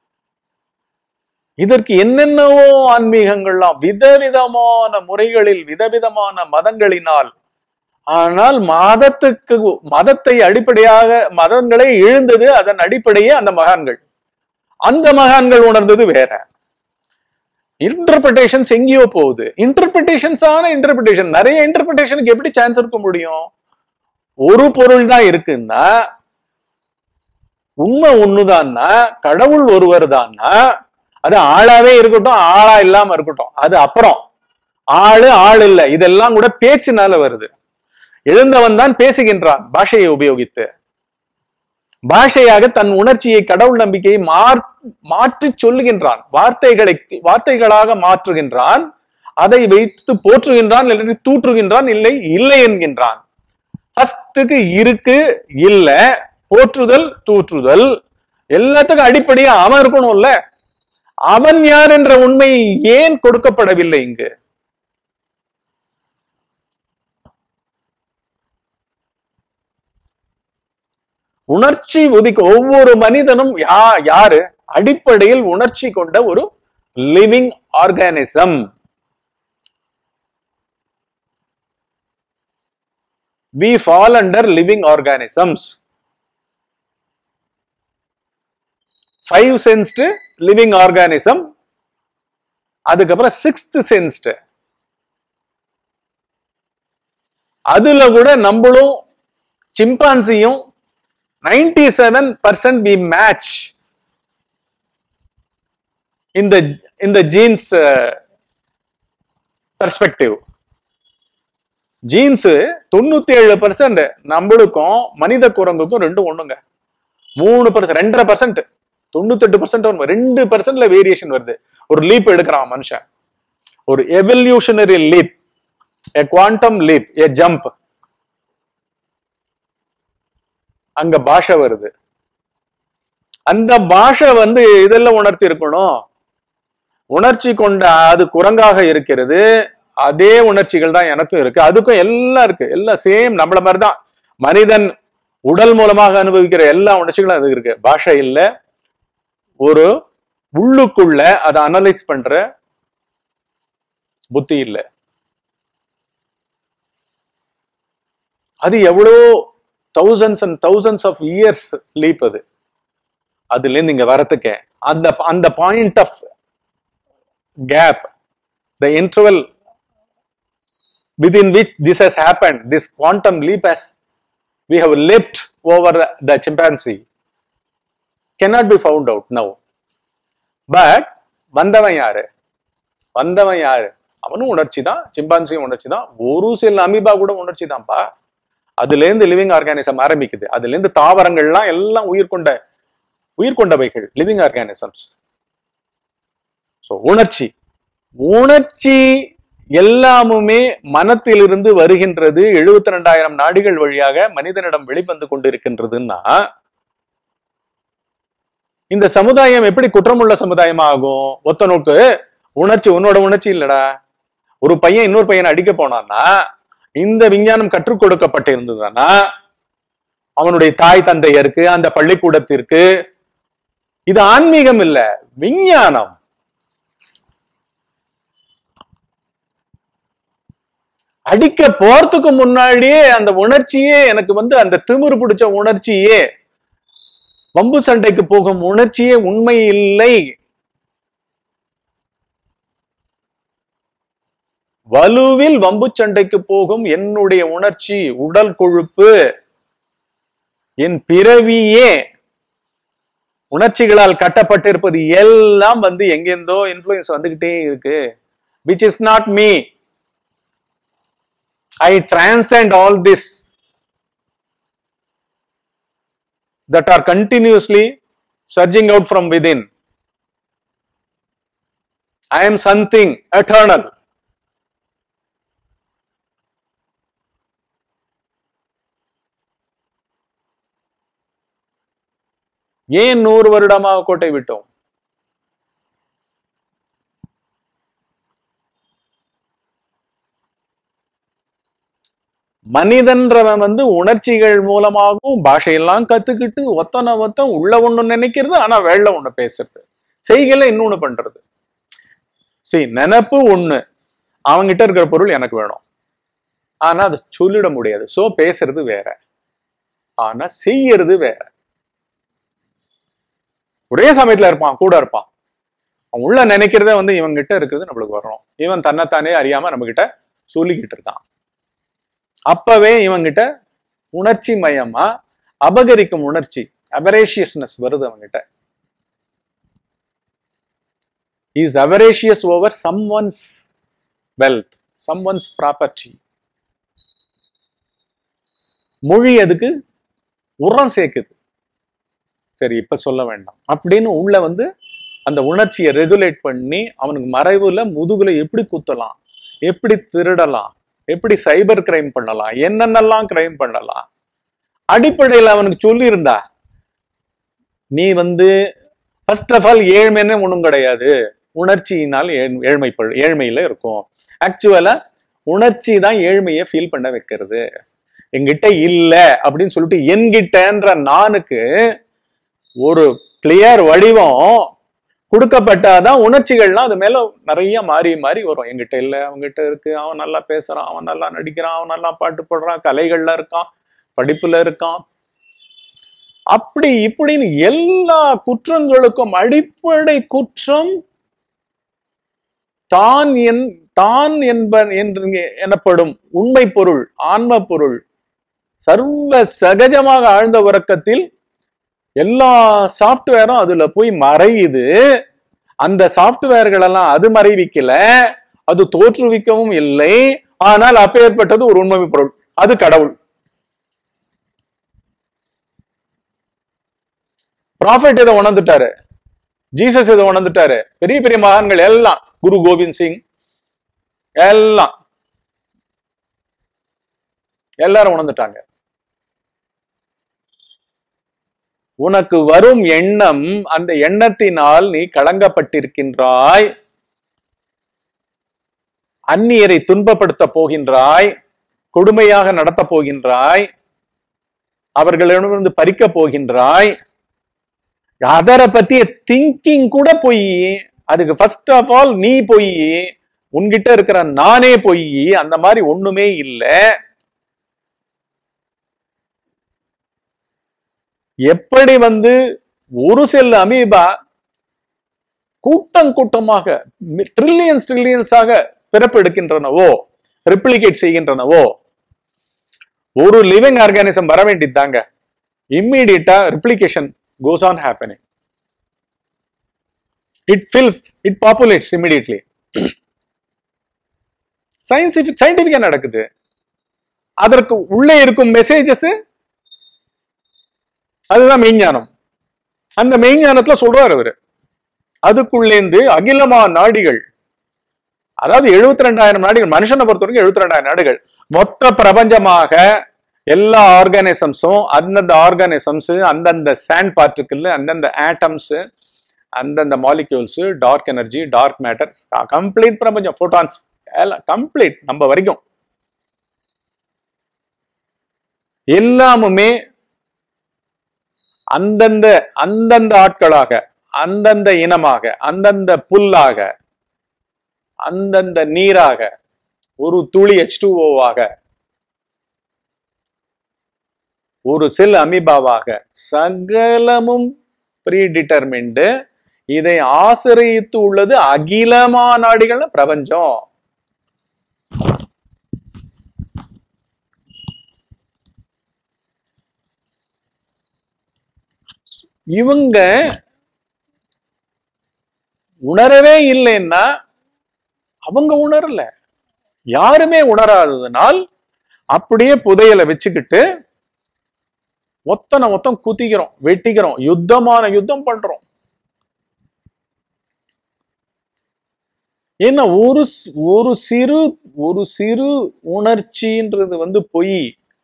[SPEAKER 1] இதற்கு என்னென்னவோ ஆன்மீகங்கள்லாம் விதவிதமான முறைகளில் விதவிதமான மதங்களினால் ஆனால் மதத்துக்கு மதத்தை அடிப்படையாக மதங்களை இழுந்தது அதன் அடிப்படையே அந்த மகான்கள் அந்த மகான்கள் உணர்ந்தது வேற இன்டர்பிரிட்டேஷன்ஸ் எங்கேயோ போகுது இன்டர்பிரிட்டேஷன்ஸ் ஆன இன்டர்பிரிட்டேஷன் நிறைய இன்டர்பிரிட்டேஷனுக்கு எப்படி சான்ஸ் இருக்க முடியும் ஒரு பொருள் தான் இருக்குன்னா உண்மை ஒண்ணுதான்னா கடவுள் ஒருவர் தான்னா அது ஆளாவே இருக்கட்டும் ஆளா இல்லாம இருக்கட்டும் அது அப்புறம் ஆளு ஆள் இல்ல இதெல்லாம் கூட பேச்சுனால வருது எழுந்தவன் தான் பேசுகின்றான் பாஷையை உபயோகித்து பாஷையாக தன் உணர்ச்சியை கடவுள் நம்பிக்கையை மாற் மாற்றி சொல்லுகின்றான் வார்த்தைகளை வார்த்தைகளாக மாற்றுகின்றான் அதை வைத்து போற்றுகின்றான் இல்லை தூற்றுகின்றான் இல்லை இல்லை என்கின்றான் ஃபர்ஸ்டுக்கு இருக்கு இல்ல போற்றுதல் தூற்றுதல் எல்லாத்துக்கும் அடிப்படையா அவன் இருக்கணும்ல அவன் யார் என்ற உண்மை ஏன் கொடுக்கப்படவில்லை இங்கு உணர்ச்சி உதிக்க ஒவ்வொரு மனிதனும் யா யாரு அடிப்படையில் உணர்ச்சி கொண்ட ஒரு living organism we fall under living organisms five sensed living organism அதுக்கப்புறம் சிக்ஸ்த் சென்ஸ்ட் அதுல கூட நம்மளும் சிம்பான்சியும் ninety seven percent we match இந்த இந்த ஜீன்ஸ் பெர்ஸ்பெக்டிவ் ஜீன்ஸ் தொண்ணூத்தி ஏழு பர்சன்ட் நம்மளுக்கும் மனித குரங்குக்கும் ரெண்டும் ஒண்ணுங்க மூணு பர்சன்ட் ரெண்டரை பர்சன்ட் தொண்ணூத்தெட்டு பர்சன்ட் வரும் ரெண்டு பர்சன்ட்ல வேரியேஷன் வருது ஒரு லீப் எடுக்கிறான் மனுஷன் ஒரு evolutionary leap a quantum leap a jump அங்க பாஷை வருது அந்த பாஷை வந்து இதெல்லாம் உணர்த்தி இருக்கணும் உணர்ச்சி கொண்ட அது குரங்காக இருக்கிறது அதே உணர்ச்சிகள் தான் எனக்கும் இருக்கு அதுக்கும் எல்லாம் இருக்கு எல்லாம் சேம் நம்மள மாதிரி தான் மனிதன் உடல் மூலமாக அனுபவிக்கிற எல்லா உணர்ச்சிகளும் அது இருக்கு பாஷை இல்ல ஒரு உள்ளுக்குள்ள அதை அனலைஸ் பண்ற புத்தி இல்ல அது எவ்வளோ thousands and thousands of years leap அது அதுல இருந்து இங்க வரத்துக்கு அந்த அந்த point of gap the interval within which this has happened, this quantum leap has, we have leapt over the, the chimpanzee, cannot be found out now. But வந்தவன் யாரு வந்தவன் யாரு அவனும் உணர்ச்சி தான் சிம்பான்சியும் உணர்ச்சி தான் ஒரு சில அமீபா கூட உணர்ச்சி தான்ப்பா அதுல இருந்து லிவிங் ஆர்கானிசம் ஆரம்பிக்குது அதுல இருந்து தாவரங்கள்லாம் எல்லாம் உயிர் கொண்ட உயிர் கொண்டவைகள் லிவிங் ஆர்கானிசம்ஸ் ஸோ உணர்ச்சி உணர்ச்சி எல்லாமுமே மனத்திலிருந்து வருகின்றது எழுபத்தி ரெண்டாயிரம் நாடிகள் வழியாக மனிதனிடம் வெளிவந்து கொண்டிருக்கின்றதுன்னா இந்த சமுதாயம் எப்படி குற்றமுள்ள சமுதாயம் ஆகும் ஒத்தனுக்கு உணர்ச்சி உன்னோட உணர்ச்சி இல்லடா ஒரு பையன் இன்னொரு பையனை அடிக்க போனான்னா இந்த விஞ்ஞானம் கற்றுக் கொடுக்கப்பட்டிருந்ததுன்னா அவனுடைய தாய் தந்தையருக்கு அந்த பள்ளிக்கூடத்திற்கு இது ஆன்மீகம் இல்ல விஞ்ஞானம் அடிக்க போறதுக்கு முன்னாடியே அந்த உணர்ச்சியே எனக்கு வந்து அந்த திமிரு பிடிச்ச உணர்ச்சியே வம்பு சண்டைக்கு போகும் உணர்ச்சியே உண்மை இல்லை வலுவில் வம்பு சண்டைக்கு போகும் என்னுடைய உணர்ச்சி உடல் கொழுப்பு என் பிறவியே உணர்ச்சிகளால் கட்டப்பட்டிருப்பது எல்லாம் வந்து எங்கெந்தோ இன்ஃபுளுயன்ஸ் வந்துகிட்டே இருக்கு which is not me I transcend all this that are continuously surging out from within. I am something eternal. ஏன் நூறு வருடமாக கோட்டை விட்டோம் மனிதன்றவன் வந்து உணர்ச்சிகள் மூலமாகவும் பாஷையெல்லாம் கத்துக்கிட்டு ஒத்தனை ஒத்தன் உள்ள ஒண்ணு நினைக்கிறது ஆனா வெள்ள ஒண்ணு பேசுறது செய்கையில இன்னொன்னு பண்றது சரி நினப்பு ஒண்ணு அவங்கிட்ட இருக்கிற பொருள் எனக்கு வேணும் ஆனா அதை சொல்லிட முடியாது சோ பேசுறது வேற ஆனா செய்யறது வேற ஒரே சமயத்துல இருப்பான் கூட இருப்பான் அவன் உள்ள நினைக்கிறத வந்து இவன் கிட்ட இருக்குது நம்மளுக்கு வரணும் இவன் தன்னைத்தானே அறியாம நம்ம கிட்ட சொல்லிக்கிட்டு இருக்கான் அப்பவே இவன் கிட்ட உணர்ச்சி மயமா அபகரிக்கும் உணர்ச்சி அபரேஷியஸ்னஸ் வருது அவன்கிட்ட is avaricious over someone's wealth someone's property மொழி அதுக்கு உரம் சேர்க்குது சரி இப்ப சொல்ல வேண்டாம் அப்படின்னு உள்ள வந்து அந்த உணர்ச்சியை ரெகுலேட் பண்ணி அவனுக்கு மறைவுல முதுகுல எப்படி குத்தலாம் எப்படி திருடலாம் எப்படி சைபர் கிரைம் பண்ணலாம் என்னென்னலாம் கிரைம் பண்ணலாம் அடிப்படையில் அவனுக்கு சொல்லியிருந்தா நீ வந்து ஃபர்ஸ்ட் ஆஃப் ஆல் ஏழ்மைன்னு ஒன்றும் கிடையாது உணர்ச்சியினால் ஏழ்- ஏழ்மை ப- ஏழ்மையில இருக்கும் ஆக்சுவலா உணர்ச்சி தான் ஏழ்மையை ஃபீல் பண்ண வைக்கிறது என்கிட்ட இல்ல அப்படின்னு சொல்லிட்டு என்கிட்டன்ற நானுக்கு ஒரு கிளியர் வடிவம் கொடுக்கப்பட்டாதான் உணர்ச்சிகள்லாம் அது மேல நிறைய மாறி மாறி வரும் என்கிட்ட இல்ல அவன்கிட்ட இருக்கு அவன் நல்லா பேசுறான் அவன் நல்லா நடிக்கிறான் அவன் நல்லா பாட்டு போடுறான் கலைகள்ல இருக்கான் படிப்புல இருக்கான் அப்படி இப்படின்னு எல்லா குற்றங்களுக்கும் அடிப்படை குற்றம் தான் என் தான் என்ப என்று இங்கே எனப்படும் உண்மை பொருள் ஆன்ம பொருள் சர்வ சகஜமாக ஆழ்ந்த உறக்கத்தில் எல்லா சாஃப்ட்வேரும் அதுல போய் மறையுது அந்த சாஃப்ட்வேர்கள் எல்லாம் அது மறைவிக்கல அது தோற்றுவிக்கவும் இல்லை ஆனால் அப்பேற்பட்டது ஒரு உண்மை பொருள் அது கடவுள் ப்ராஃபெட் இதை உணர்ந்துட்டாரு ஜீசஸ் இதை உணர்ந்துட்டாரு பெரிய பெரிய மகான்கள் எல்லாம் குரு கோவிந்த் சிங் எல்லாம் எல்லாரும் உணர்ந்துட்டாங்க உனக்கு வரும் எண்ணம் அந்த எண்ணத்தினால் நீ களங்கப்பட்டிருக்கின்றாய் அந்நியரை துன்பப்படுத்த போகின்றாய் கொடுமையாக நடத்த போகின்றாய் அவர்களிடமிருந்து பறிக்க போகின்றாய் அதரை பத்திய திங்கிங் கூட போய் அதுக்கு ஃபர்ஸ்ட் ஆஃப் ஆல் நீ போய் உன்கிட்ட இருக்கிற நானே போய் அந்த மாதிரி ஒண்ணுமே இல்லை எப்படி வந்து ஒரு செல் அமீபா கூட்டம் கூட்டமாக ட்ரில்லியன்ஸ் ட்ரில்லியன்ஸாக பிறப்பெடுக்கின்றனவோ ரிப்ளிகேட் செய்கின்றனவோ ஒரு லிவிங் ஆர்கானிசம் வர வேண்டியதாங்க immediately replication goes on happening it fills it populates immediately scientific சயின்டிபிக்கா நடக்குது அதற்கு உள்ளே இருக்கும் மெசேஜஸ் அதுதான் மெய்ஞானம் அந்த மெய்ஞானத்துல சொல்றாரு அவரு அதுக்குள்ளேந்து அகிலமா நாடிகள் அதாவது எழுபத்தி ரெண்டாயிரம் நாடுகள் மனுஷனை பொறுத்த வரைக்கும் எழுபத்தி ரெண்டாயிரம் நாடுகள் மொத்த பிரபஞ்சமாக எல்லா ஆர்கானிசம்ஸும் அந்தந்த ஆர்கானிசம்ஸ் அந்தந்த சாண்ட் பார்ட்டிக்கிள் அந்தந்த ஆட்டம்ஸ் அந்தந்த molecules dark energy dark matter complete பிரபஞ்சம் ஃபோட்டான்ஸ் எல்லாம் கம்ப்ளீட் நம்ம வரைக்கும் எல்லாமுமே அந்தந்த அந்தந்த ஆட்களாக அந்தந்த இனமாக அந்தந்த புல்லாக அந்தந்த நீராக ஒரு துளி எச் ஆக ஒரு செல் அமீபாவாக சகலமும் ப்ரீ டிட்டர்மின்டு இதை ஆசிரியத்து உள்ளது அகிலமா நாடுகள் பிரபஞ்சம் இவங்க உணரவே இல்லைன்னா அவங்க உணரல யாருமே உணராததுனால் அப்படியே புதையலை வச்சுக்கிட்டு மொத்தனை மொத்தம் குத்திக்கிறோம் வெட்டிக்கிறோம் யுத்தமான யுத்தம் பண்றோம் ஏன்னா ஒரு ஸ்- ஒரு சிறு ஒரு சிறு உணர்ச்சின்றது வந்து பொய்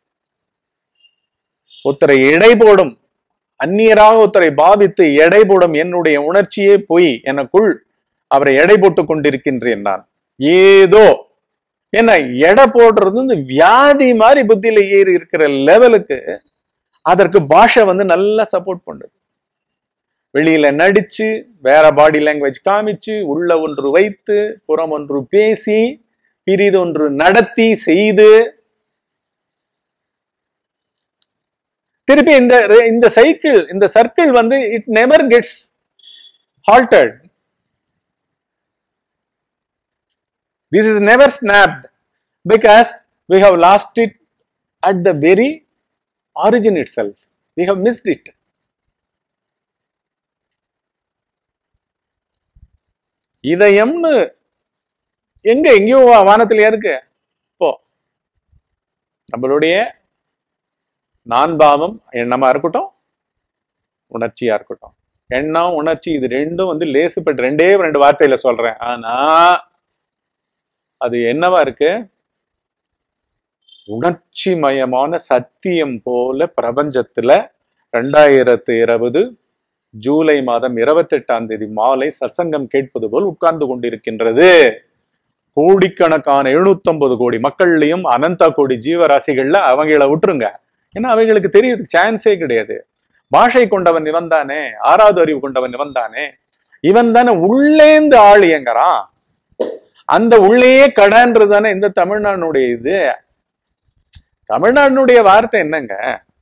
[SPEAKER 1] ஒருத்தரை எடை போடும் அந்நியராக ஒருத்தரை பாவித்து எடை போடும் என்னுடைய உணர்ச்சியே பொய் எனக்குள் அவரை எடை போட்டு கொண்டிருக்கின்றேன் நான் ஏதோ ஏன்னா எடை போடுறது வந்து வியாதி மாதிரி புத்தியில ஏறி இருக்கிற லெவலுக்கு அதற்கு பாஷை வந்து நல்லா சப்போர்ட் பண்ணுது வெளியில நடிச்சு வேற பாடி லாங்குவேஜ் காமிச்சு உள்ள ஒன்று வைத்து புறம் ஒன்று பேசி பிரிதொன்று நடத்தி செய்து திருப்பி இந்த இந்த சைக்கிள் இந்த சர்க்கிள் வந்து it never gets halted this is never snapped because we have lost it at the very origin itself we have missed it இதயம்னு எங்க எங்கேயோ வா- வானத்திலயா இருக்கு இப்போ நம்மளுடைய நான் பாவம் எண்ணமா இருக்கட்டும் உணர்ச்சியா இருக்கட்டும் எண்ணம் உணர்ச்சி இது ரெண்டும் வந்து லேசுப்பட்டு ரெண்டே ரெண்டு வார்த்தையில சொல்றேன் ஆனா அது என்னவா இருக்கு உணர்ச்சி மயமான சத்தியம் போல பிரபஞ்சத்துல ரெண்டாயிரத்து இருபது ஜூலை மாதம் இருபத்தெட்டாம் தேதி மாலை சத்சங்கம் கேட்பது போல் உட்கார்ந்து கொண்டிருக்கின்றது கோடிக்கணக்கான 750 கோடி மக்கள்லயும் அனந்த கோடி ஜீவராசிகள்ல அவங்கள விட்டுருங்க ஏன்னா அவைகளுக்கு தெரியுது சான்ஸே கிடையாது பாஷை கொண்டவன் இவன் தானே ஆறாவது அறிவு கொண்டவன் இவன் தானே இவன் தானே உள்ளேந்து ஆள் இயங்குறான் அந்த உள்ளேயே கடன்றது தானே இந்த தமிழ்நாடுனுடைய இது தமிழ்நாடுனுடைய வார்த்தை என்னங்க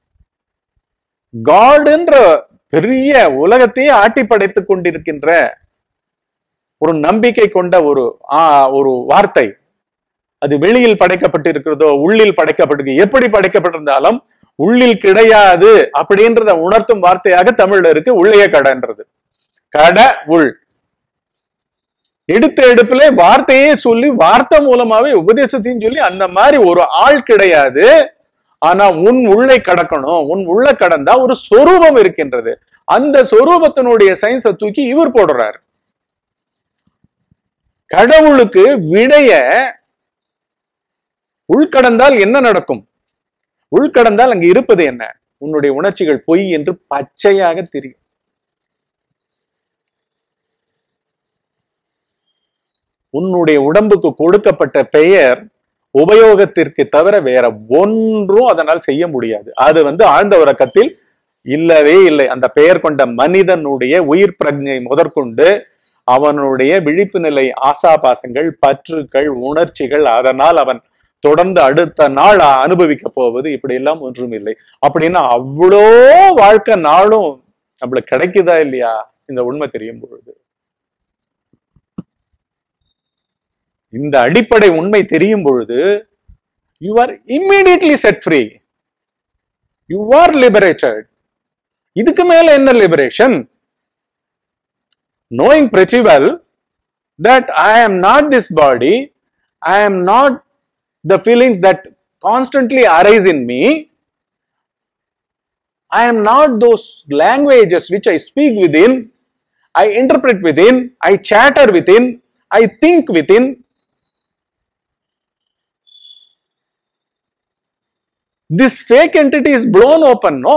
[SPEAKER 1] காடுன்ற பெரிய உலகத்தையே ஆட்டி படைத்துக் கொண்டிருக்கின்ற ஒரு நம்பிக்கை கொண்ட ஒரு ஆ, ஒரு வார்த்தை அது வெளியில் படைக்கப்பட்டிருக்கிறதோ உள்ளில் படைக்கப்பட்டிருக்கு எப்படி படைக்கப்பட்டிருந்தாலும் உள்ளில் கிடையாது அப்படின்றத உணர்த்தும் வார்த்தையாக தமிழ்ல இருக்கு உள்ளே கடன்றது கட உள் எடுத்த எடுப்புல வார்த்தையே சொல்லி வார்த்தை மூலமாவே உபதேசத்தையும் சொல்லி அந்த மாதிரி ஒரு ஆள் கிடையாது ஆனா உன் உள்ளே கடக்கணும் உன் உள்ள கடந்தா ஒரு சொரூபம் இருக்கின்றது அந்த சொரூபத்தினுடைய சயின்ஸை தூக்கி இவர் போடுறாரு கடவுளுக்கு விடைய உள்கடந்தால் என்ன நடக்கும் உள்கடந்தால் அங்கு இருப்பது என்ன உன்னுடைய உணர்ச்சிகள் பொய் என்று பச்சையாக தெரியும் உன்னுடைய உடம்புக்கு கொடுக்கப்பட்ட பெயர் உபயோகத்திற்கு தவிர வேற ஒன்றும் அதனால் செய்ய முடியாது அது வந்து ஆழ்ந்த உறக்கத்தில் இல்லவே இல்லை அந்த பெயர் கொண்ட மனிதனுடைய உயிர் பிரஜை முதற்கொண்டு அவனுடைய விழிப்பு நிலை ஆசாபாசங்கள் பற்றுக்கள் உணர்ச்சிகள் அதனால் அவன் தொடர்ந்து அடுத்த நாள் அனுபவிக்க போவது இப்படி எல்லாம் ஒன்றும் இல்லை அப்படின்னா அவ்வளோ வாழ்க்கை நாளும் நம்மளுக்கு கிடைக்குதா இல்லையா இந்த உண்மை தெரியும் பொழுது இந்த அடிப்படை உண்மை தெரியும் பொழுது you are immediately set free you are liberated இதுக்கு மேல என்ன liberation knowing pretty well that I am not this body, I am not the feelings that constantly arise in me, I am not those languages which I speak within, I interpret within, I chatter within, I think within. This fake entity is blown open, no?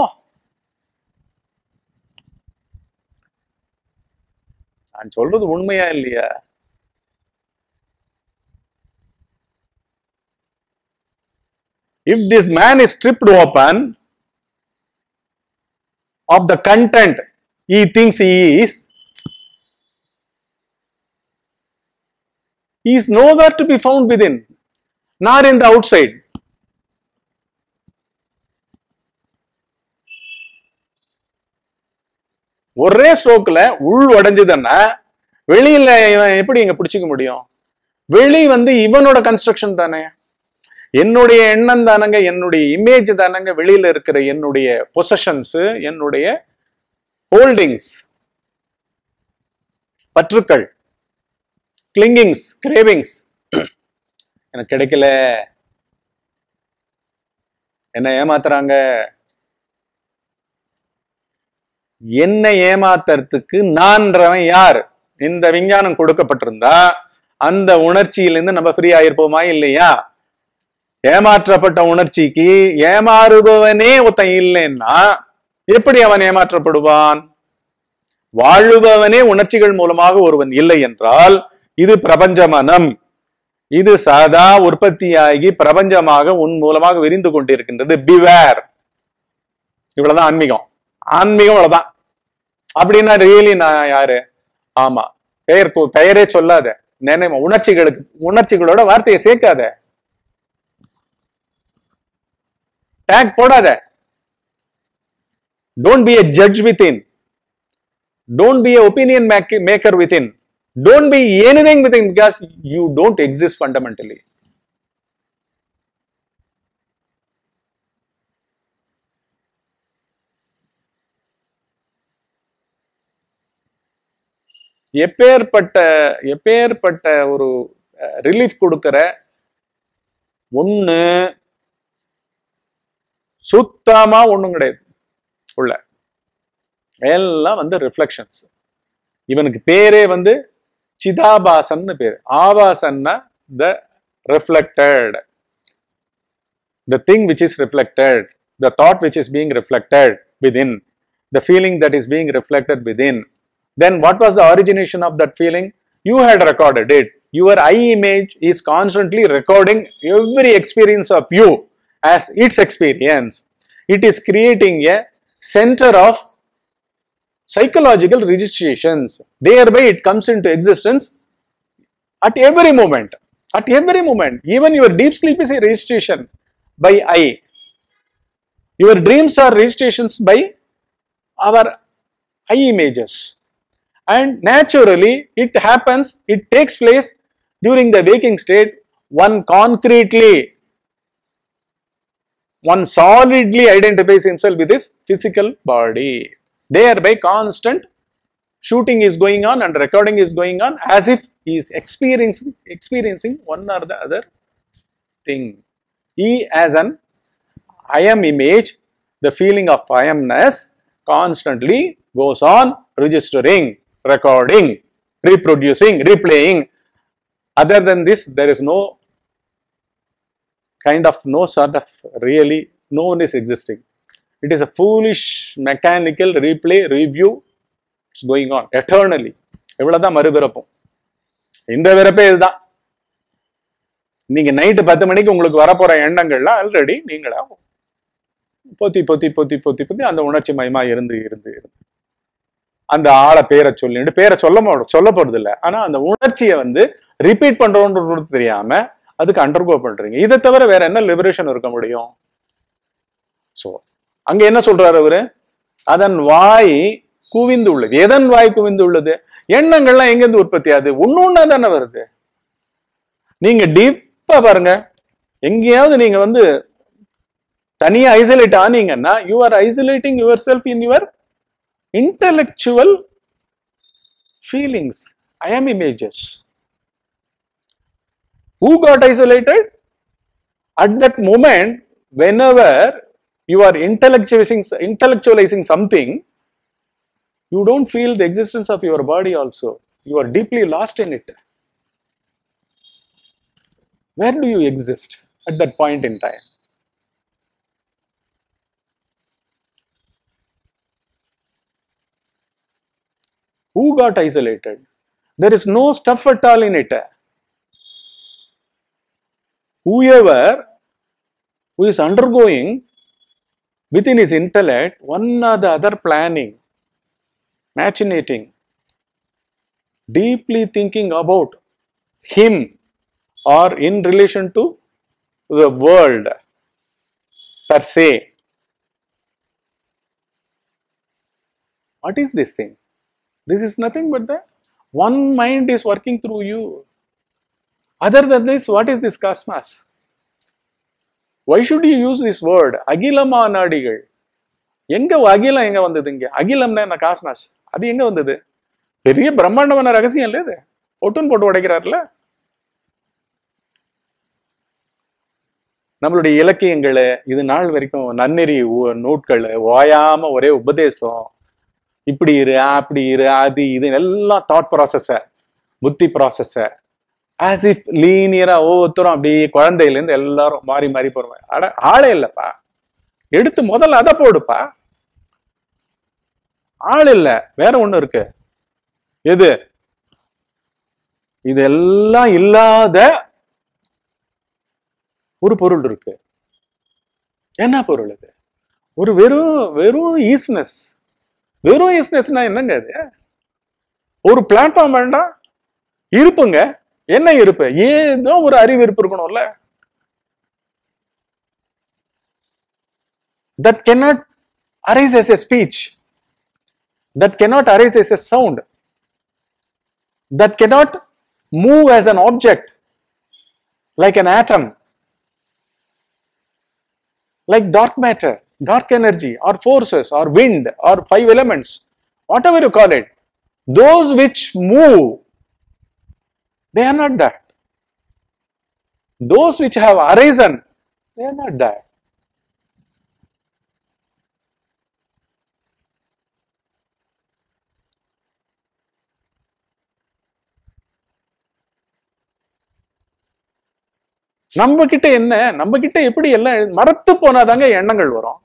[SPEAKER 1] நான் சொல்றது உண்மையா இல்லையா if this man is stripped open of the content he thinks he is he is nowhere to be found within nor in the outside ஒரே ஸ்ட்ரோக்ல உள் உடைஞ்சதுன்னா வெளியில இவன் எப்படி இங்க பிடிச்சிக்க முடியும் வெளி வந்து இவனோட கன்ஸ்ட்ரக்ஷன் தானே என்னுடைய எண்ணம் தானங்க என்னுடைய இமேஜ் தானங்க வெளியில இருக்கிற என்னுடைய பொசஷன்ஸ் என்னுடைய ஹோல்டிங்ஸ் பற்றுக்கள் கிளிங்கிங்ஸ் கிரேவிங்ஸ் எனக்கு கிடைக்கல என்ன ஏமாத்துறாங்க என்ன ஏமாத்துறதுக்கு நான்றவன் யார் இந்த விஞ்ஞானம் கொடுக்கப்பட்டிருந்தா அந்த உணர்ச்சியிலிருந்து நம்ம ஃப்ரீ ஆயிருப்போமா இல்லையா ஏமாற்றப்பட்ட உணர்ச்சிக்கு ஏமாறுபவனே ஒருத்தன் இல்லைன்னா எப்படி அவன் ஏமாற்றப்படுவான் வாழுபவனே உணர்ச்சிகள் மூலமாக ஒருவன் இல்லை என்றால் இது பிரபஞ்ச மனம் இது சதா உற்பத்தியாகி பிரபஞ்சமாக உன் மூலமாக விரிந்து கொண்டிருக்கின்றது பிவேர் இவ்வளவுதான் ஆன்மீகம் ஆன்மீகம் அவ்வளவுதான் அப்படின்னா ரியலி நான் யாரு ஆமா பெயர் கு- பெயரே சொல்லாத நினை உணர்ச்சிகளுக்கு உணர்ச்சிகளோட வார்த்தையை சேர்க்காத டேக் போடாத Don't be a judge within. Don't be a opinion mak- maker within. Don't be anything within because you don't exist fundamentally. எப்பேற்பட்ட எப்பேற்பட்ட ஒரு ரிலீஃப் கொடுக்கிற ஒண்ணு சுத்தமா ஒண்ணும் கிடையாது உள்ள எல்லாம் வந்து ரிஃப்ளெக்ஷன்ஸ் இவனுக்கு பேரே வந்து சிதாபாசன்னு பேர் ஆபாசன்னா the reflected the thing which is reflected the thought which is being reflected within the feeling that is being reflected within then what was the origination of that feeling you had recorded it your eye image is constantly recording every experience of you as its experience it is creating a center of psychological registrations thereby it comes into existence at every moment at every moment even your deep sleep is a registration by eye your dreams are registrations by our eye images and naturally it happens it takes place during the waking state one concretely one solidly identifies himself with his physical body thereby constant shooting is going on and recording is going on as if he is experiencing experiencing one or the other thing he as an i am image the feeling of i amness constantly goes on registering recording, reproducing, replaying. Other than this, there is no kind of no sort of really no one is existing. It is a foolish mechanical replay review. It's going on eternally. இவ்வளவுதான் மறுபிறப்பும் இந்த பிறப்பே இதுதான் நீங்க night பத்து மணிக்கு உங்களுக்கு வரப்போற எண்ணங்கள்லாம் ஆல்ரெடி நீங்களா பொத்தி பொத்தி பொத்தி பொத்தி பொத்தி அந்த உணர்ச்சி மயமா இருந்து இருந்து இருந்து அந்த ஆளை பேரை சொல்லிட்டு பேரை சொல்ல மாட்டோம் சொல்ல போறது இல்ல ஆனா அந்த உணர்ச்சியை வந்து ரிப்பீட் பண்றோன்றது தெரியாம அதுக்கு அண்டர்கோ பண்றீங்க இதை தவிர வேற என்ன லிபரேஷன் இருக்க முடியும் சோ அங்க என்ன சொல்றாரு அவரு அதன் வாய் குவிந்து உள்ளது எதன் வாய் குவிந்து உள்ளது எண்ணங்கள்லாம் எங்கிருந்து உற்பத்தி ஆகுது ஒன்னொன்னா தானே வருது நீங்க டீப்பா பாருங்க எங்கேயாவது நீங்க வந்து தனியா ஐசோலேட் ஆனீங்கன்னா you are isolating yourself in your intellectual feelings. I am images. Who got isolated? At that moment, whenever you are intellectualizing, intellectualizing something, you don't feel the existence of your body also. You are deeply lost in it. Where do you exist at that point in time? Who got isolated? There is no stuff at all in it. Whoever who is undergoing within his intellect one or the other planning, machinating, deeply thinking about him or in relation to the world per se. What is this thing? This is nothing but the one mind is working through you. Other than this, what is this cosmos? Why should you use this word? அகிலமா நாடிகள் எங்க அகிலம் எங்க வந்தது இங்க அகிலம்னா என்ன cosmos அது எங்க வந்தது பெரிய பிரம்மாண்டமான ரகசியம் இல்ல இது ஒட்டுன்னு போட்டு உடைக்கிறார்ல நம்மளுடைய இலக்கியங்கள் இது நாள் வரைக்கும் நன்னெறி ஊ- நூட்கள் ஓயாம ஒரே உபதேசம் இப்படி இரு அப்படி இரு அது இது எல்லாம் தாட் ப்ராசஸ புத்தி ப்ராசஸ ஆஸ் இஃப் லீனியரா ஒவ்வொருத்தரும் அப்படியே குழந்தையில இருந்து எல்லாரும் மாறி மாறி போறோம் அட ஆளே இல்லப்பா எடுத்து முதல்ல அதை போடுப்பா ஆள் இல்ல வேற ஒண்ணு இருக்கு எது இதெல்லாம் இல்லாத ஒரு பொருள் இருக்கு என்ன பொருள் இது ஒரு வெறும் வெறும் ஈஸ்னஸ் வெறும் ஈஸ்னஸ்னா என்னங்க அது ஒரு பிளாட்ஃபார்ம் வேண்டாம் இருப்புங்க என்ன இருப்பு ஏதோ ஒரு அறிவு இருப்பு இருக்கணும்ல that cannot arise as a speech, that cannot arise as a sound, that cannot move as an object, like an atom, like dark matter, dark energy, or forces, or wind, or five elements, whatever you call it. Those which move, they are not that. Those which have arisen, they are not that. நம்ம கிட்ட என்ன நம்ம கிட்ட எப்படி எல்லாம் எழு- மரத்து போனாதாங்க எண்ணங்கள் வரும்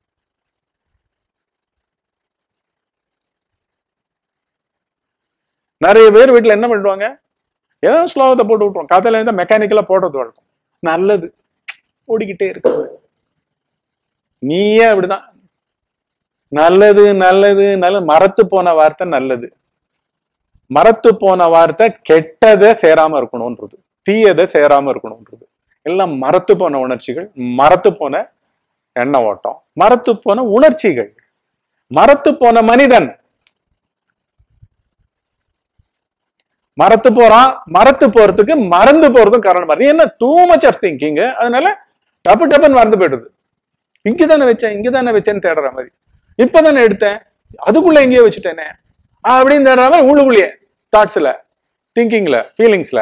[SPEAKER 1] நிறைய பேர் வீட்டுல என்ன பண்ணுவாங்க ஏதோ ஸ்லோகத்தை போட்டு விட்டுருவோம் காத்தால இருந்தா மெக்கானிக்கலா போடுறது வழக்கம் நல்லது ஓடிக்கிட்டே இருக்கு நீயே அப்படிதான் நல்லது நல்லது நல்லது மரத்து போன வார்த்தை நல்லது மரத்து போன வார்த்தை கெட்டதை சேராம இருக்கணும்ன்றது தீயதை சேராம இருக்கணும்ன்றது எல்லாம் மரத்து போன உணர்ச்சிகள் மரத்து போன எண்ண ஓட்டம் மரத்து போன உணர்ச்சிகள் மரத்து போன மனிதன் மரத்து போறான் மரத்து போறதுக்கு மறந்து போறதும் காரணமா இருக்கு என்ன டூ மச் ஆஃப் திங்கிங் அதனால டப்பு டப்புன்னு மறந்து போயிடுது இங்க தானே வச்சேன் இங்க தானே வச்சேன்னு தேடுற மாதிரி இப்பதானே எடுத்தேன் அதுக்குள்ள எங்கேயோ வச்சுட்டேனே அப்படின்னு தேடுற மாதிரி உள்ளுக்குள்ளேயே தாட்ஸ்ல திங்கிங்ல ஃபீலிங்ஸ்ல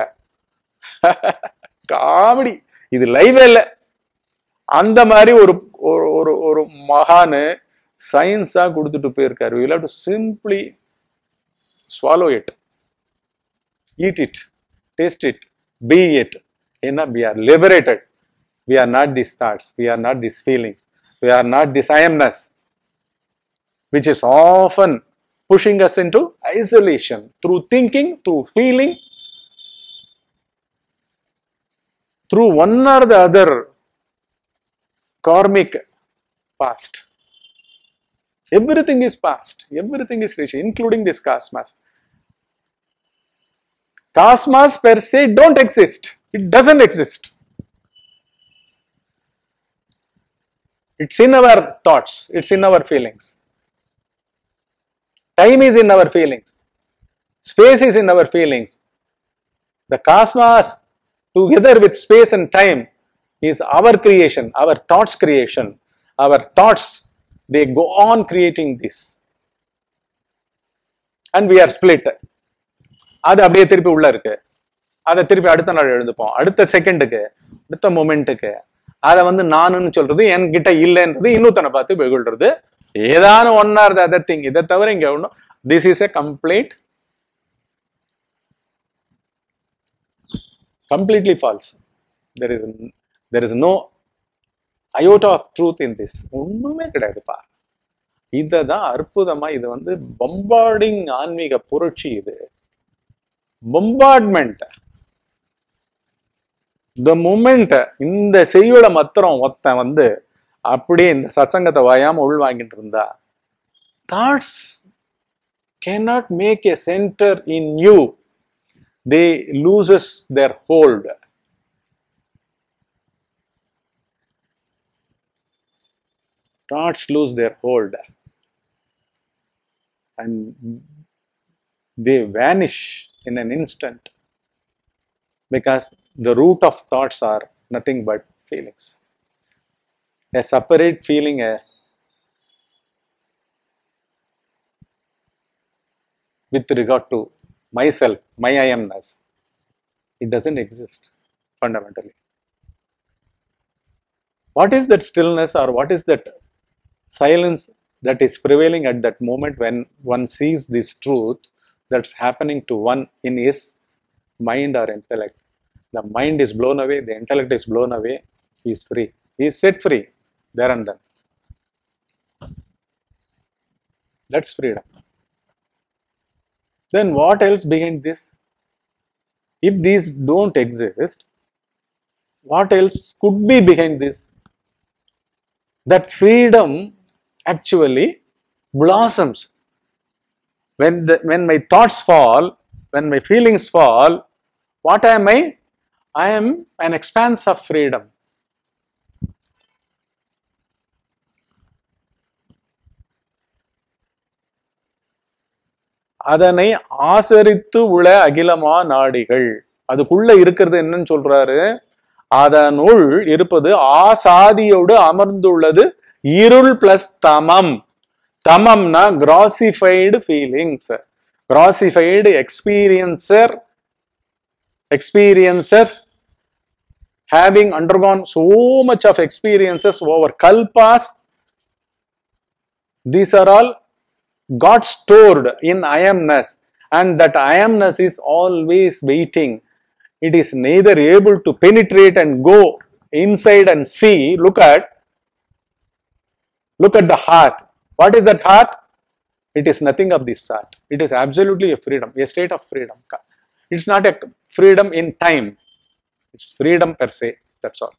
[SPEAKER 1] காமெடி இது லைவே இல்ல அந்த மாதிரி ஒரு ஒரு ஒரு ஒரு மகானு சயின்ஸா கொடுத்துட்டு போயிருக்காரு you do simply swallow it eat it taste it be it ஏன்னா we are liberated we are not these thoughts we are not these feelings we are not this i amness which is often pushing us into isolation through thinking through feeling through one or the other karmic past everything is past everything is rich including this cosmos cosmos per se don't exist it doesn't exist it's in our thoughts it's in our feelings time is in our feelings space is in our feelings the cosmos together with space and time is our creation our thoughts creation our thoughts they go on creating this and we are split அது அப்படியே திருப்பி உள்ள இருக்கு அதை திருப்பி அடுத்த நாள் எழுந்துப்போம் அடுத்த செகண்டுக்கு அடுத்த மொமெண்ட்டுக்கு அதை வந்து நானுன்னு சொல்றது என்கிட்ட இல்லைன்றது இன்னொருத்தனை பார்த்து வெகுள்றது ஏதான one or the other thing இதை தவிர இங்க ஒன்றும் this is a complete completely false there is there is no iota of truth in this ஒண்ணுமே கிடையாதுப்பா இதை தான் அற்புதமா இது வந்து பம்பார்டிங் ஆன்மீக புரட்சி இது பொம்பார்ட்மெண்ட் த மூமெண்ட் இந்த செய்யுள மத்திரம் ஒருத்தன் வந்து அப்படியே இந்த சத்சங்கத்தை வாயாம உள்வாங்கிட்டு இருந்தா thoughts cannot make a centre in you they loses their hold thoughts lose their hold and they vanish in an instant because the root of thoughts are nothing but feelings. A separate feeling as with regard to myself, my I amness, it doesn't exist fundamentally. What is that stillness or what is that silence that is prevailing at that moment when one sees this truth that's happening to one in his mind or intellect. The mind is blown away, the intellect is blown away, he is free. He is set free there and then. That's freedom. Then what else behind this? If these don't exist, what else could be behind this? That freedom actually blossoms when the, when my thoughts fall when my feelings fall what am i i am an expanse of freedom அதனை ஆசரித்து உள அகிலமா நாடிகள் அதுக்குள்ள இருக்கிறது என்னன்னு சொல்றாரு அதனுள் இருப்பது ஆசாதியோடு அமர்ந்துள்ளது இருள் பிளஸ் தமம் தமம்னா grossified feelings grossified experiencer experiencers having undergone so much of experiences over kalpas these are all got stored in iamness and that iamness is always waiting it is neither able to penetrate and go inside and see look at look at the heart what is that heart it is nothing of this sort it is absolutely a freedom a state of freedom it's not a freedom in time it's freedom per se that's all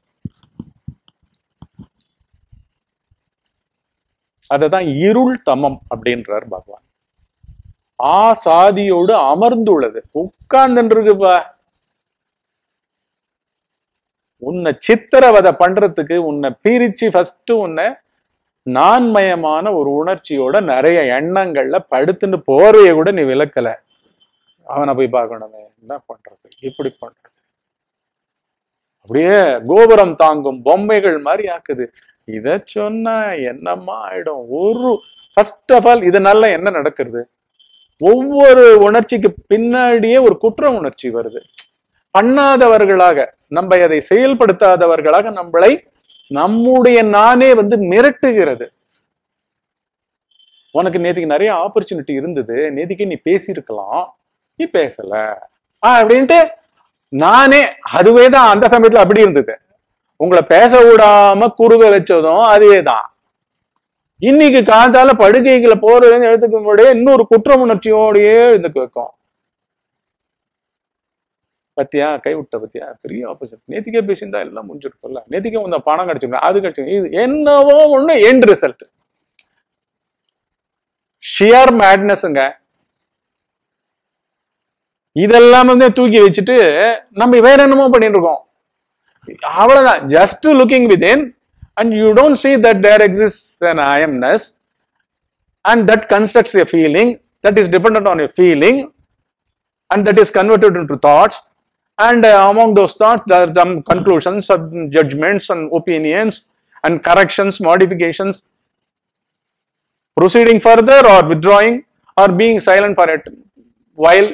[SPEAKER 1] அததான் இருள் தமம் அப்படின்றார் பகவான் ஆ சாதியோடு அமர்ந்துள்ளது உட்கார்ந்துட்டு இருக்குப்பா உன்னை சித்திரவதை பண்றதுக்கு உன்னை பிரிச்சு ஃபர்ஸ்ட் உன்னை நான்மயமான ஒரு உணர்ச்சியோட நிறைய எண்ணங்கள்ல படுத்துன்னு போர்வைய கூட நீ விளக்கல அவனை போய் பார்க்கணுமே என்ன பண்றது இப்படி பண்றது அப்படியே கோபுரம் தாங்கும் பொம்மைகள் மாதிரி ஆக்குது இத சொன்னா என்னம்மா ஆயிடும் ஒரு ஃபர்ஸ்ட் ஆஃப் ஆல் இதனால என்ன நடக்கிறது ஒவ்வொரு உணர்ச்சிக்கு பின்னாடியே ஒரு குற்ற உணர்ச்சி வருது பண்ணாதவர்களாக நம்ம அதை செயல்படுத்தாதவர்களாக நம்மளை நம்முடைய நானே வந்து மிரட்டுகிறது உனக்கு நேத்திக்கு நிறைய ஆப்பர்ச்சுனிட்டி இருந்தது நேத்திக்கு நீ பேசியிருக்கலாம் நீ பேசல ஆ அப்படின்ட்டு நானே அதுவே தான் அந்த சமயத்துல அப்படி இருந்தது உங்களை பேச விடாம குறுக வச்சதும் அதுவே தான் இன்னைக்கு காத்தால படுக்கைகளை போறது எழுத்துக்கு முன்னாடியே இன்னொரு குற்ற உணர்ச்சியோடயே எழுந்துக்கு வைக்கும் பத்தியா கை விட்ட பத்தியா பெரிய ஆப்போசிட் நேத்திக்கே பேசியிருந்தா எல்லாம் முடிஞ்சிருக்கும்ல நேத்திக்கே உங்க பணம் கிடைச்சிருக்கும் அது கிடைச்சிருக்கும் இது என்னவோ ஒண்ணு எண்ட் ரிசல்ட் ஷியர் மேட்னஸ்ங்க இதெல்லாம் வந்து தூக்கி வச்சுட்டு நம்ம வேற என்னமோ பண்ணிட்டு இருக்கோம் அவ்வளவுதான் just looking within and you don't see that there exists an I-amness and that constructs a feeling that is dependent on a feeling and that is converted into thoughts and uh, among those thoughts there are some conclusions some judgments and opinions and corrections modifications proceeding further or withdrawing or being silent for it while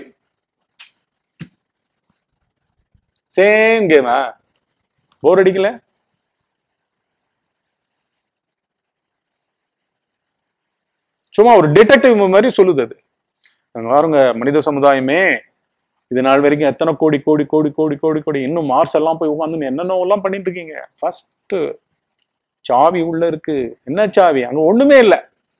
[SPEAKER 1] same கேமா bore அடிக்கல சும்மா ஒரு detective மாதிரி சொல்லுது அது அங்க பாருங்க மனித சமுதாயமே இது நாள் வரைக்கும் எத்தனை கோடி கோடி கோடி கோடி கோடி கோடி இன்னும் மார்ஸ் எல்லாம் போய் உட்காந்து என்னென்ன எல்லாம் பண்ணிட்டு இருக்கீங்க ஃபர்ஸ்ட் சாவி உள்ள இருக்கு என்ன சாவி அங்க ஒண்ணுமே இல்லை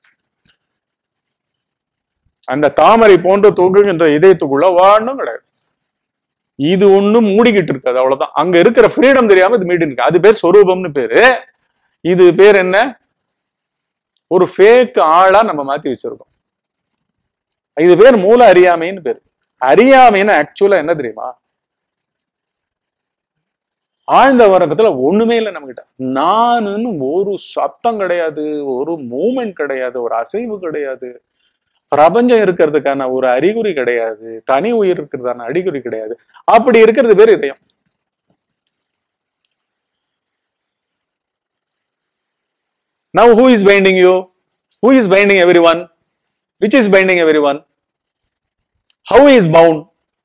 [SPEAKER 1] அந்த தாமரை போன்ற தோன்றுகின்ற இதயத்துக்குள்ள வாணும் கிடையாது இது ஒண்ணு மூடிக்கிட்டு இருக்காது அவ்வளவுதான் அங்க இருக்கிற ஃப்ரீடம் தெரியாம இது மீடி இருக்கு அது பேர் சொரூபம்னு பேரு இது பேர் என்ன ஒரு ஃபேக் ஆளா நம்ம மாத்தி வச்சிருக்கோம் இது பேர் மூல அறியாமைன்னு பேரு அறியாமைன்னு ஆக்சுவலா என்ன தெரியுமா ஆழ்ந்த வரக்கத்துல ஒண்ணுமே இல்லை நம்ம கிட்ட நானுன்னு ஒரு சத்தம் கிடையாது ஒரு மூமெண்ட் கிடையாது ஒரு அசைவு கிடையாது பிரபஞ்சம் இருக்கிறதுக்கான ஒரு அறிகுறி கிடையாது தனி உயிர் இருக்கிறதான அறிகுறி கிடையாது அப்படி இருக்கிறது பேர் இதயம் Now who is binding you? Who is binding everyone? Which is binding everyone? How he is bound?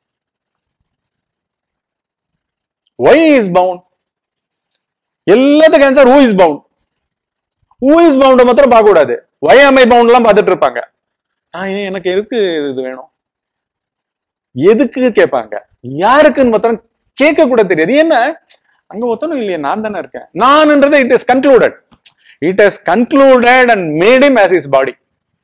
[SPEAKER 1] Why he is bound? எல்லாத்துக்கும் answer who is bound who is bound மாத்திரம் பார்க்க கூடாது வை am I bound எல்லாம் பார்த்துட்டு இருப்பாங்க நான் ஏன் எனக்கு எதுக்கு இது வேணும் எதுக்கு கேட்பாங்க யாருக்குன்னு மாத்திரம் கேட்க கூட தெரியாது என்ன அங்க ஒத்தனும் இல்லையே நான் தானே இருக்கேன் நான்ன்றது it is concluded it has concluded and made him as his body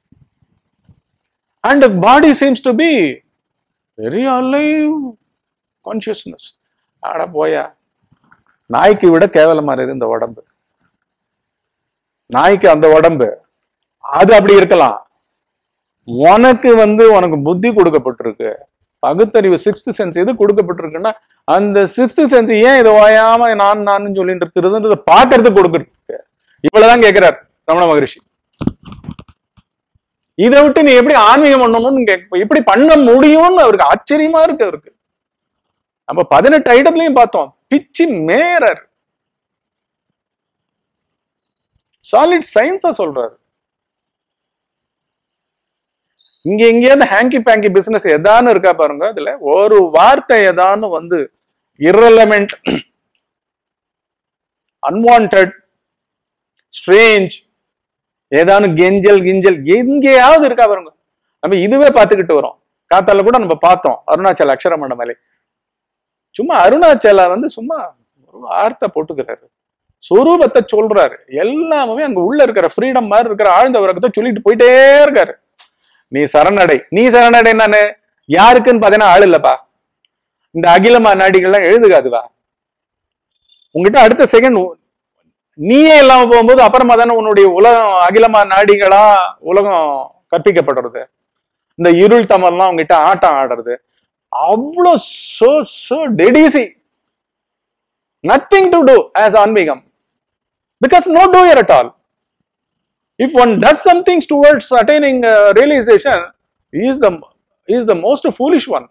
[SPEAKER 1] and body seems to be very alive consciousness ஆட போயா நாய்க்கு விட கேவலமா இருக்குது இந்த உடம்பு நாய்க்கு அந்த உடம்பு அது அப்படி இருக்கலாம் உனக்கு வந்து உனக்கு புத்தி கொடுக்கப்பட்டிருக்கு பகுத்தறிவு சிக்ஸ்த் சென்ஸ் எது கொடுக்கப்பட்டிருக்குன்னா அந்த சிக்ஸ்த் சென்ஸ் ஏன் இதை ஓயாம நான் நான் சொல்லிட்டு இருக்கிறதுன்றதை பார்க்கறதுக்கு கொடுக்கறதுக்கு இவ்வளவுதான் கேட்கிறார் ரமண மகரிஷி இதை விட்டு நீ எப்படி ஆன்மீகம் பண்ணணும்னு கேட்க எப்படி பண்ண முடியும்னு அவருக்கு ஆச்சரியமா இருக்கு அவருக்கு நம்ம பதினெட்டு ஐட்டத்துலயும் பார்த்தோம் பிச்சி மேரர் சாலிட் சயின்ஸா சொல்றாரு இங்க எங்கேயாவது ஹேங்கி பேங்கி பிசினஸ் எதான்னு இருக்கா பாருங்க இதுல ஒரு வார்த்தை எதான்னு வந்து irrelevant அன்வான்ட் ஸ்ட்ரேஞ்ச் ஏதானு கெஞ்சல் கிஞ்சல் எங்கேயாவது இருக்கா பாருங்க நம்ம இதுவே பார்த்துக்கிட்டு வரோம் காத்தால கூட நம்ம பார்த்தோம் அருணாச்சல் அக்ஷரமண்ட மலை சும்மா அருணாச்சல வந்து சும்மா ஒரு வார்த்தை போட்டுக்கிறாரு சொரூபத்தை சொல்றாரு எல்லாமே அங்க உள்ள இருக்கிற ஃப்ரீடம் மாதிரி இருக்கிற ஆழ்ந்த உறக்கத்தை சொல்லிட்டு போயிட்டே இருக்காரு நீ சரணடை நீ சரணடை நானு யாருக்குன்னு பாத்தீங்கன்னா ஆள் இல்லப்பா இந்த அகிலமா நாடிகள்லாம் எழுதுகாதுவா உங்ககிட்ட அடுத்த செகண்ட் நீயே இல்லாம போகும்போது அப்புறமா தானே உன்னுடைய உலகம் அகிலமா நாடிகளா உலகம் கற்பிக்கப்படுறது இந்த இருள் தமர்லாம் உங்ககிட்ட ஆட்டம் ஆடுறது அவ்வளோ சோ சோ டெடிசி நத்திங் டு டூ ஆஸ் ஆன்மீகம் because no doer at all if one does some things towards attaining uh, realization he is the he is the most foolish one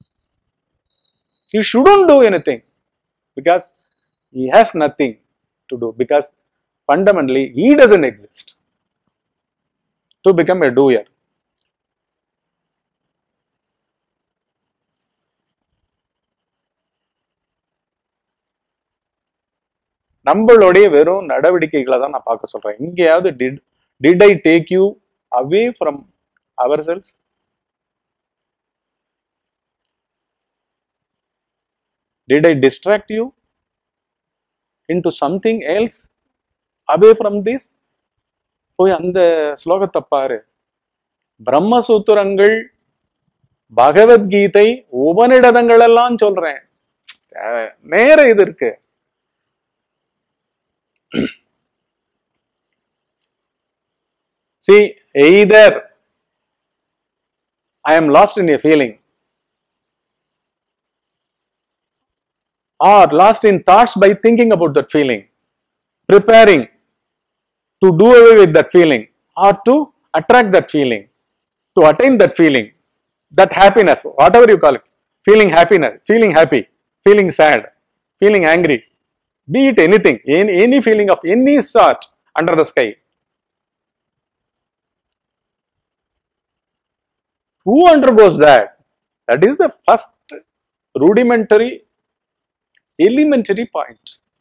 [SPEAKER 1] he shouldn't do anything because he has nothing to do because fundamentally he doesn't exist to become a doer நம்மளுடைய வெறும் நடவடிக்கைகளை தான் நான் பார்க்க சொல்றேன் எங்கேயாவது did did I take you away from our selves did I distract you into something else away from this போய் அந்த ஸ்லோகத்தை பாரு பிரம்மசூத்திரங்கள் பகவத்கீதை உபநிடதங்கள் எல்லாம் சொல்றேன் அஹ் நேர இது இருக்கு See, either I am lost in a feeling or lost in thoughts by thinking about that feeling, preparing to do away with that feeling or to attract that feeling, to attain that feeling, that happiness, whatever you call it, feeling happiness, feeling happy, feeling sad, feeling angry, be it anything, any, any feeling of any sort under the sky. Who undergoes that? That is the first rudimentary, elementary point.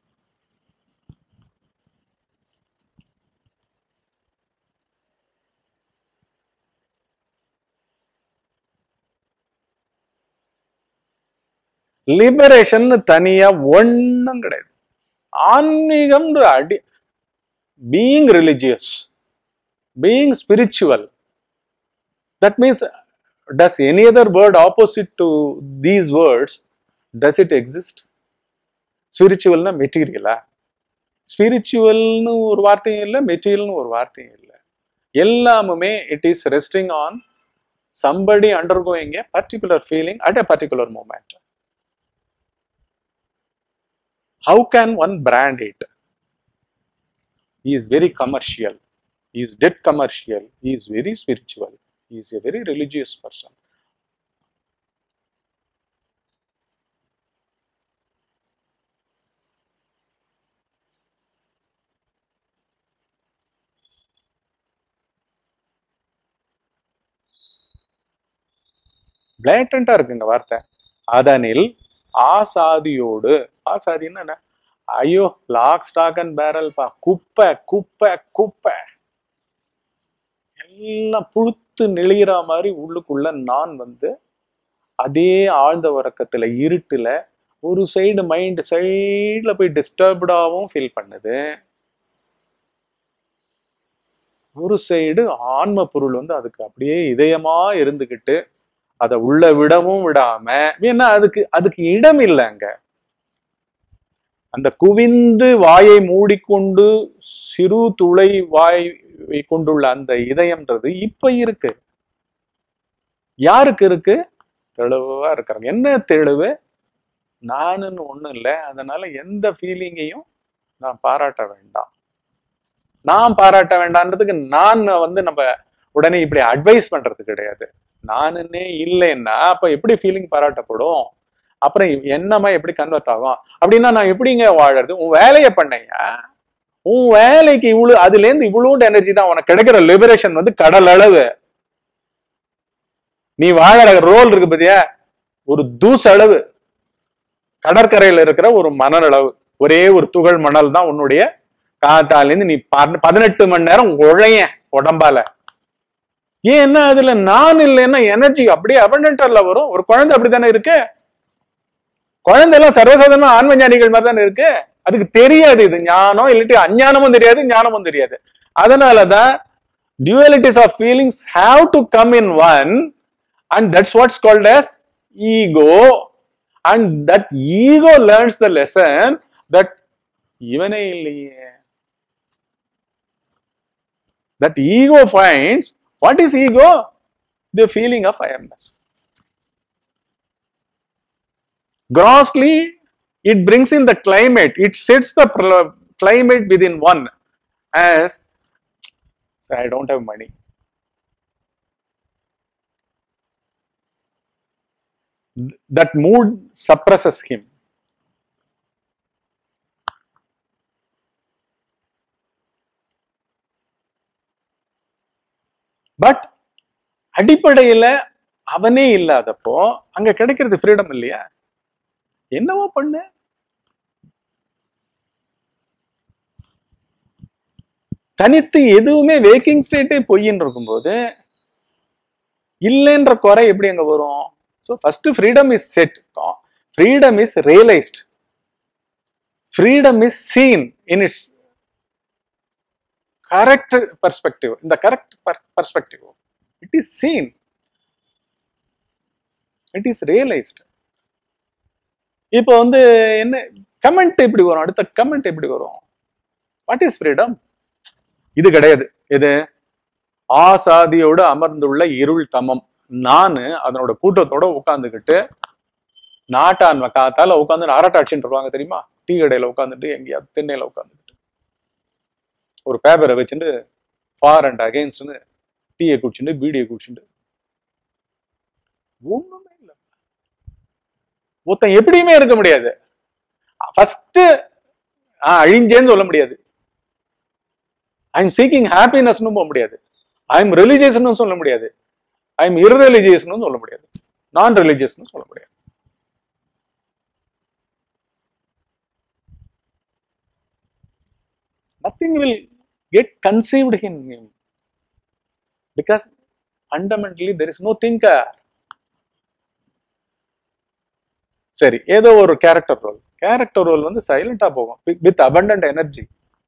[SPEAKER 1] Liberation தனியா ஒண்ணும் கிடையாது ஆன்மீகம் அடி being religious being spiritual that means does any other word opposite to these words does it exist ஸ்பிரிச்சுவல்னா மெட்டீரியலா ஸ்பிரிச்சுவல்னு ஒரு வார்த்தையும் இல்லை மெட்டீரியல்னு ஒரு வார்த்தையும் இல்லை எல்லாமுமே it is resting on somebody undergoing a particular feeling at a particular moment how can one brand it he is very commercial he is dead commercial he is very spiritual he is a very religious person பிளேட்டண்டா இருக்குங்க வார்த்தை அதனில் ஆசாதியோடு ஆசாதின்னா என்ன ஐயோ lock stock and barrel பா குப்பை குப்பை குப்பை எல்லாம் புழுத்து நெளிகிற மாதிரி உள்ளுக்குள்ள நான் வந்து அதே ஆழ்ந்த உறக்கத்துல இருட்டுல ஒரு சைடு மைண்ட் சைடுல போய் டிஸ்டர்ப்டாகவும் ஃபீல் பண்ணுது ஒரு சைடு ஆன்ம பொருள் வந்து அதுக்கு அப்படியே இதயமா இருந்துகிட்டு அதை உள்ள விடவும் விடாம ஏன்னா அதுக்கு அதுக்கு இடம் இல்லை அங்க அந்த குவிந்து வாயை மூடிக்கொண்டு சிறு துளை வாய் கொண்டுள்ள அந்த இதயம்ன்றது இப்ப இருக்கு யாருக்கு இருக்கு தெளிவா இருக்கிறாங்க என்ன தெளிவு நானுன்னு ஒண்ணும் இல்லை அதனால எந்த ஃபீலிங்கையும் நான் பாராட்ட வேண்டாம் நான் பாராட்ட வேண்டான்றதுக்கு நான் வந்து நம்ம உடனே இப்படி அட்வைஸ் பண்றது கிடையாது நானுன்னே இல்லைன்னா அப்ப எப்படி ஃபீலிங் பாராட்டப்படும் அப்புறம் என்னமா எப்படி கன்வெர்ட் ஆகும் அப்படின்னா நான் எப்படிங்க வாழறது உன் வேலையை பண்ணையா உன் வேலைக்கு இவ்வளவு அதுல இருந்து இவ்வளவு எனர்ஜி தான் உனக்கு கிடைக்கிற லிபரேஷன் வந்து கடல் அளவு நீ வாழற ரோல் இருக்கு பாத்தியா ஒரு தூசு அளவு கடற்கரையில இருக்கிற ஒரு மணல் அளவு ஒரே ஒரு துகள் மணல் தான் உன்னுடைய காத்தால இருந்து நீ பத- பதினெட்டு மணி நேரம் உழைய உடம்பால ஏன் என்ன அதுல நான் இல்லைன்னா எனர்ஜி அப்படியே அபண்டன்டர்ல வரும் ஒரு குழந்தை அப்படித்தானே இருக்கு குழந்தை எல்லாம் சர்வசாதாரண ஆன்ம ஞானிகள் மாதிரி தானே இருக்கு அதுக்கு தெரியாது இது ஞானம் இல்லாட்டி அஞ்ஞானமும் தெரியாது ஞானமும் தெரியாது அதனாலதான் dualities of feelings have to come in one and that's what's called as ego and that ego learns the lesson that இவனே இல்லையே that ego finds what is ego the feeling of i amness grossly it brings in the climate it sets the pl- climate within one as so i don't have money Th- that mood suppresses him but அடிப்படையில அவனே இல்லாதப்போ அங்க கிடைக்கிறது freedom இல்லையா என்னவோ பண்ணு தனித்து எதுவுமே வேக்கிங் ஸ்டேட்டே பொய்ன்னு இருக்கும்போது இல்லைன்ற குறை எப்படி அங்க வரும் so first freedom is set freedom is realised freedom is seen in its correct perspective இந்த correct perspective it is seen it is realised இப்போ வந்து என்ன கமெண்ட் எப்படி வரும் அடுத்த கமெண்ட் எப்படி வரும் வாட் இஸ் ஃப்ரீடம் இது கிடையாது இது ஆசாதியோடு அமர்ந்துள்ள இருள் தமம் நானு அதனோட கூட்டத்தோட உட்காந்துக்கிட்டு நாட்டான்ம காத்தால உட்காந்து அரட்டாட்சின்னு இருப்பாங்க தெரியுமா டீ கடையில உட்காந்துட்டு எங்கேயாவது திண்ணையில உட்காந்துட்டு ஒரு பேப்பரை வச்சுட்டு ஃபார் அண்ட் அகெயின்ஸ்ட்னு டீயை குடிச்சுட்டு பீடியை குடிச்சுட்டு ஒண்ணுமே இல்லை ஒருத்தன் எப்படியுமே இருக்க முடியாது ஃபர்ஸ்ட் அழிஞ்சேன்னு சொல்ல முடியாது ஐ எம் சீக்கிங் ஹாப்பினஸ்னு போக முடியாது ஐ எம் ரிலீஜியஸ்னு சொல்ல முடியாது ஐ எம் இர்ரிலீஜியஸ்னு சொல்ல முடியாது நான் ரிலீஜியஸ்னு சொல்ல முடியாது nothing will get conceived in him because fundamentally there is no thinker சரி ஏதோ ஒரு கேரக்டர் ரோல் கேரக்டர் ரோல் வந்து சைலண்டா போகும் with abundant energy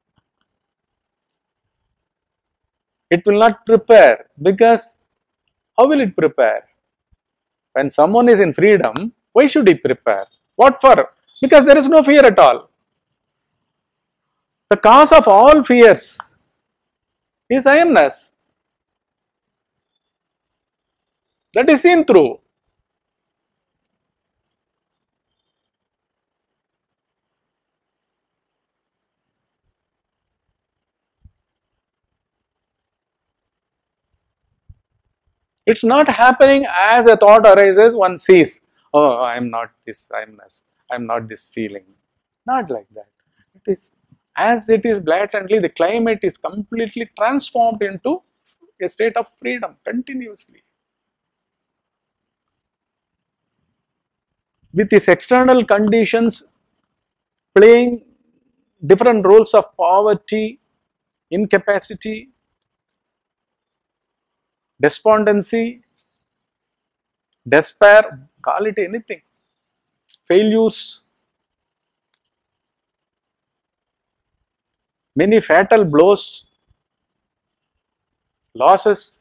[SPEAKER 1] it will not prepare because how will it prepare when someone is in freedom why should he prepare what for because there is no fear at all the cause of all fears is I amness. That is seen through. It's not happening as a thought arises, one sees, oh, I'm not this, I'm this, I'm not this feeling. Not like that. It is as it is blatantly, the climate is completely transformed into a state of freedom continuously. With these external conditions playing different roles of poverty, incapacity, despondency, despair, call it anything, failures, many fatal blows, losses,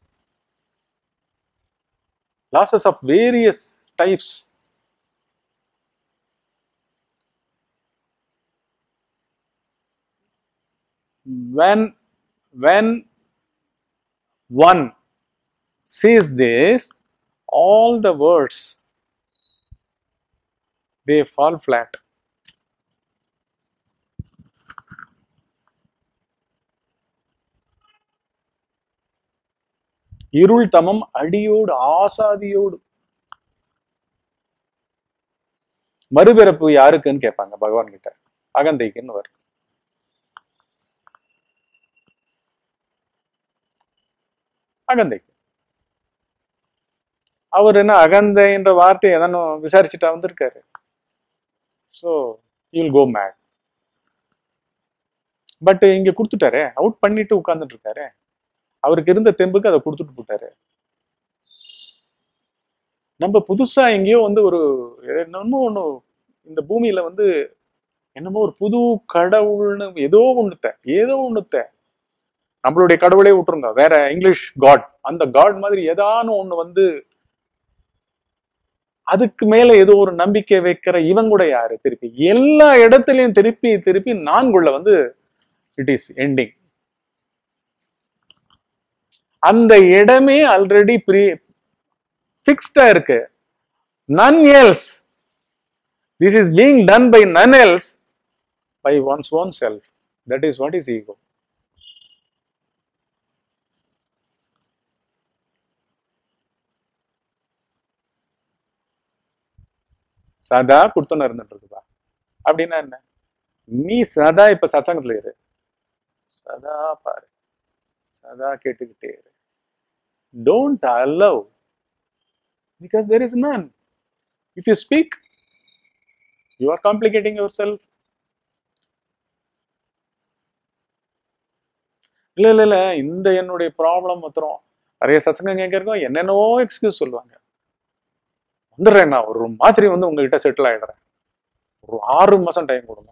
[SPEAKER 1] losses of various types. When, when one sees this, all the words they fall flat. இருள் தமம் அடியோடு ஆசாதியோடு மறுபிறப்பு யாருக்குன்னு கேட்பாங்க பகவான் கிட்ட அகந்தைக்குன்னு வரும் அகந்தைக்கு அவர் என்ன அகந்தைன்ற வார்த்தை எதனோ விசாரிச்சுட்டா வந்திருக்காரு so you'll go mad but இங்க கொடுத்துட்டாரே அவுட் பண்ணிட்டு உட்கார்ந்துட்டு இருக்காரு அவருக்கு இருந்த தெம்புக்கு அதை கொடுத்துட்டு போட்டாரு நம்ம புதுசா எங்கேயோ வந்து ஒரு என்னமோ ஒண்ணு இந்த பூமியில வந்து என்னமோ ஒரு புது கடவுள்னு ஏதோ ஒண்ணுத்த ஏதோ ஒண்ணுத்த நம்மளுடைய கடவுளே விட்டுருங்க வேற இங்கிலீஷ் காட் அந்த காட் மாதிரி ஏதானு ஒண்ணு வந்து அதுக்கு மேல ஏதோ ஒரு நம்பிக்கை வைக்கிற இவங்க கூட யாரு திருப்பி எல்லா இடத்துலயும் திருப்பி திருப்பி நான்குள்ள வந்து இட் இஸ் எண்டிங் அந்த இடமே ஆல்ரெடி ப்ரீ ஃபிக்ஸ்டா இருக்கு none else this is being done by none else by one's own self that is what is ego சதா கொடுத்தோன்னு இருந்துட்டு இருக்குப்பா அப்படின்னா என்ன நீ சதா இப்ப சத்சங்கத்துல இரு சதா பாரு சதா கேட்டுக்கிட்டே இரு don't allow because there is none if you speak you are complicating your self இல்ல இல்ல இல்ல இந்த என்னுடைய ப்ராப்ளம் மாத்திரம் நிறைய சசங்கம் கேட்கறோம் என்னென்னவோ எக்ஸ்கியூஸ் சொல்லுவாங்க வந்துடுறேன் நான் ஒரு மாதிரி வந்து உங்ககிட்ட செட்டில் ஆயிடுறேன் ஒரு ஆறு மாசம் டைம் கொடுங்க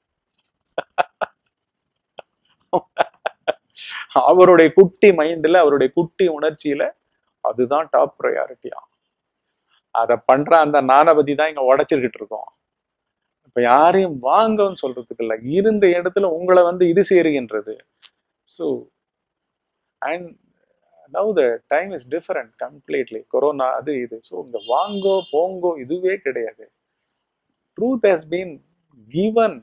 [SPEAKER 1] அவருடைய குட்டி மைண்ட்ல அவருடைய குட்டி உணர்ச்சியில அதுதான் டாப் ப்ரையாரிட்டியா அதை பண்ற அந்த நானபதி தான் இங்க உடைச்சிருக்கிட்டு இருக்கோம் இப்ப யாரையும் வாங்கன்னு சொல்றதுக்கு இல்ல இருந்த இடத்துல உங்களை வந்து இது சேருகின்றது so and now the time is different completely corona அது இது ஸோ இங்க வாங்கோ போங்கோ இதுவே கிடையாது ட்ரூத் ஹஸ் பீன் கிவன்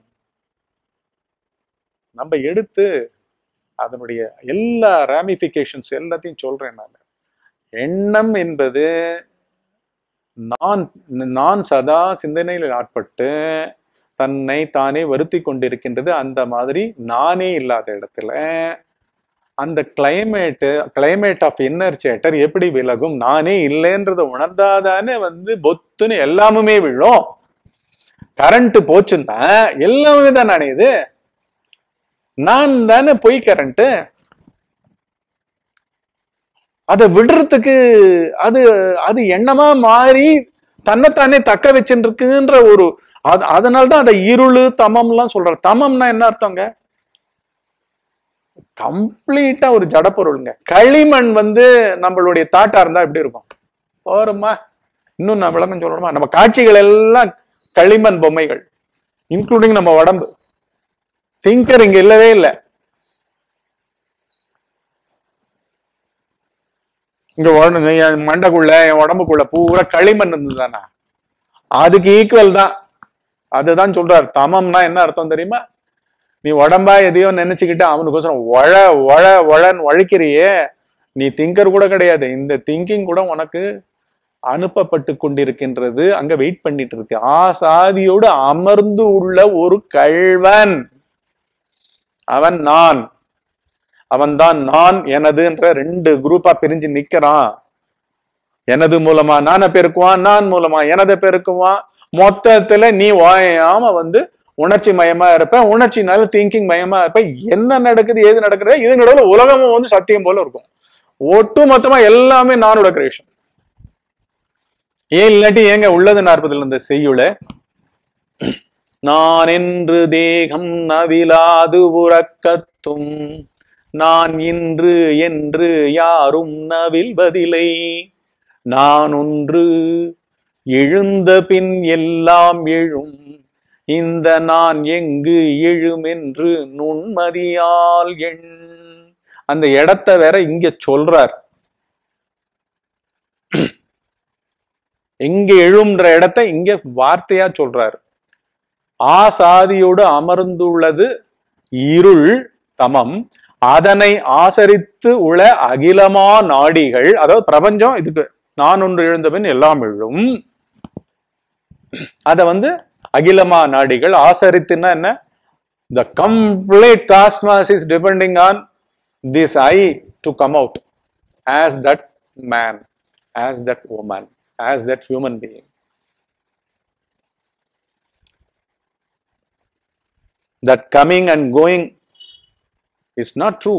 [SPEAKER 1] நம்ம எடுத்து அதனுடைய எல்லா ராமிஃபிகேஷன்ஸ் எல்லாத்தையும் சொல்றேன் நான் எண்ணம் என்பது நான் நான் சதா சிந்தனையில் ஆட்பட்டு தன்னை தானே வருத்தி கொண்டிருக்கின்றது அந்த மாதிரி நானே இல்லாத இடத்துல அந்த climate climate of inner chatter எப்படி விலகும் நானே இல்லைன்றத உணர்ந்தாதானே வந்து பொத்துன்னு எல்லாமுமே விழும் கரண்ட் போச்சுன்னா எல்லாமே தான் அணையுது நான் தானே பொய் கரண்ட் அதை விடுறதுக்கு அது அது எண்ணமா மாறி தன்னைத்தானே தக்க வச்சுருக்குன்ற ஒரு அது அதனால தான் அதை இருளு தமம்லாம் சொல்ற தமம்னா என்ன அர்த்தங்க கம்ப்ளீட்டா ஒரு ஜடப்பொருளுங்க களிமண் வந்து நம்மளுடைய தாட்டா இருந்தா எப்படி இருக்கும் போருமா இன்னும் நான் விளக்கம் சொல்லணுமா நம்ம காட்சிகள் எல்லாம் களிமண் பொம்மைகள் இன்க்ளூடிங் நம்ம உடம்பு திங்கர் இங்க இல்லவே இல்லை இங்க உடம்பு என் மண்டைக்குள்ள என் உடம்புக்குள்ள பூரா களிமண் இருந்ததுதானா அதுக்கு ஈக்குவல் தான் அதுதான் சொல்றாரு தமம்னா என்ன அர்த்தம் தெரியுமா நீ உடம்பா எதையோ நினைச்சுக்கிட்டு அவனுக்கோசரம் ஒழ ஒழ ஒழன்னு உழைக்கிறியே நீ திங்கர் கூட கிடையாது இந்த திங்கிங் கூட உனக்கு அனுப்பப்பட்டு கொண்டிருக்கின்றது அங்க வெயிட் பண்ணிட்டு இருக்கு ஆசாதியோடு அமர்ந்து உள்ள ஒரு கள்வன் அவன் நான் அவன் தான் நான் எனதுன்ற ரெண்டு குரூப்பா பிரிஞ்சு நிக்கிறான் எனது மூலமா நான பெருக்குவான் நான் மூலமா எனதை பெருக்குவான் மொத்தத்துல நீ வாயாம வந்து உணர்ச்சி மயமா இருப்ப உணர்ச்சினால திங்கிங் மயமா இருப்ப என்ன நடக்குது ஏது நடக்குது இது நடுவில் உலகமும் வந்து சத்தியம் போல இருக்கும் ஒட்டு மொத்தமா எல்லாமே நானோட கிரியேஷன் ஏன் இல்லாட்டி ஏங்க உள்ளது நாற்பதுல இருந்த செய்யுள நான் என்று தேகம் நவிலாது உறக்கத்தும் நான் இன்று என்று யாரும் நவில்வதில்லை நான் ஒன்று எழுந்த பின் எல்லாம் எழும் இந்த நான் எங்கு எழும் என்று நுண்மதியால் எண் அந்த இடத்த வேற இங்க சொல்றார் எங்க எழும்ன்ற இடத்த இங்க வார்த்தையா சொல்றாரு ஆசாதியோடு அமர்ந்துள்ளது இருள் தமம் அதனை ஆசரித்து உள அகிலமா நாடிகள் அதாவது பிரபஞ்சம் இதுக்கு நான் ஒன்று எழுந்தபின் எல்லாம் எழும் அத வந்து அகிலமா நாடிகள் ஆசரித்துன்னா என்ன the complete cosmos is depending on this I to come out as that man as that woman as that human being that coming and going is not true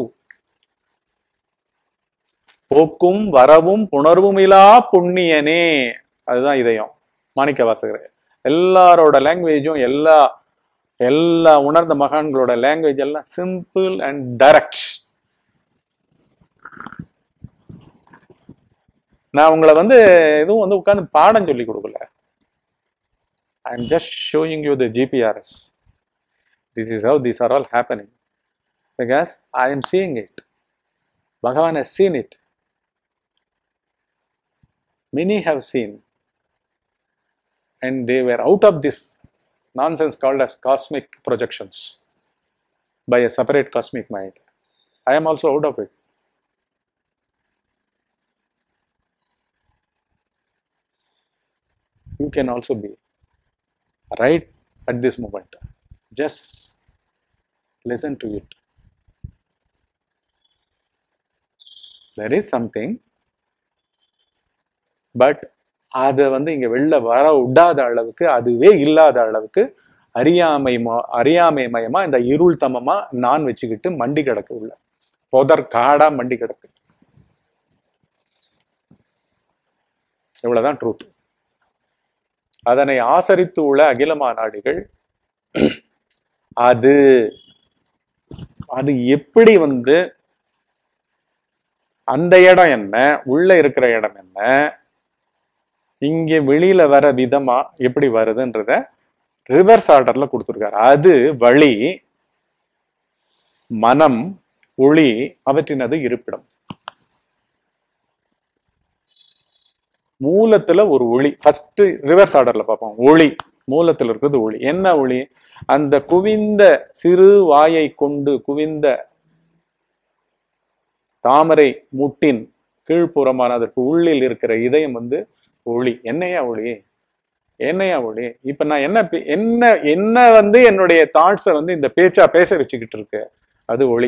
[SPEAKER 1] போக்கும் வரவும் புணர்வும் இலா புண்ணியனே அதுதான் இதயம் மாணிக்க வாசகர் எல்லாரோட லாங்குவேஜும் எல்லா எல்லா உணர்ந்த மகான்களோட லாங்குவேஜ் எல்லாம் சிம்பிள் அண்ட் டைரக்ட் நான் உங்களை வந்து எதுவும் வந்து உட்கார்ந்து பாடம் சொல்லி கொடுக்கல I am just showing you the GPRS this is how these are all happening because I am seeing it. Bhagavan has seen it. Many have seen, and they were out of this nonsense called as cosmic projections by a separate cosmic mind. I am also out of it. You can also be right at this moment. Just listen to it. There is something, but அதை வந்து இங்க வெளில வர விடாத அளவுக்கு அதுவே இல்லாத அளவுக்கு அறியாமை ம- அறியாமை மயமா இந்த இருள் தமமா நான் வச்சுக்கிட்டு மண்டி கிடக்கு உள்ள புதர் காடா மண்டி கிடக்கு இவ்வளவுதான் ட்ரூத் அதனை ஆசரித்து உள்ள அகிலமா நாடுகள் அது அது எப்படி வந்து அந்த இடம் என்ன உள்ள இருக்கிற இடம் என்ன இங்க வெளியில வர விதமா எப்படி வருதுன்றத ரிவர்ஸ் ஆர்டர்ல கொடுத்துருக்காரு அது வழி மனம் ஒளி அவற்றினது இருப்பிடம் மூலத்துல ஒரு ஒளி ஃபர்ஸ்ட் ரிவர்ஸ் ஆர்டர்ல பார்ப்போம் ஒளி மூலத்துல இருக்கிறது ஒளி என்ன ஒளி அந்த குவிந்த சிறு வாயை கொண்டு குவிந்த தாமரை முட்டின் கீழ்ப்புறமான அதற்கு உள்ளில் இருக்கிற இதயம் வந்து ஒளி என்னையா ஒளி என்னையா ஒளி இப்ப நான் என்ன பே- என்ன என்ன வந்து என்னுடைய தாட்ஸை வந்து இந்த பேச்சா பேச வச்சுக்கிட்டு இருக்கு அது ஒளி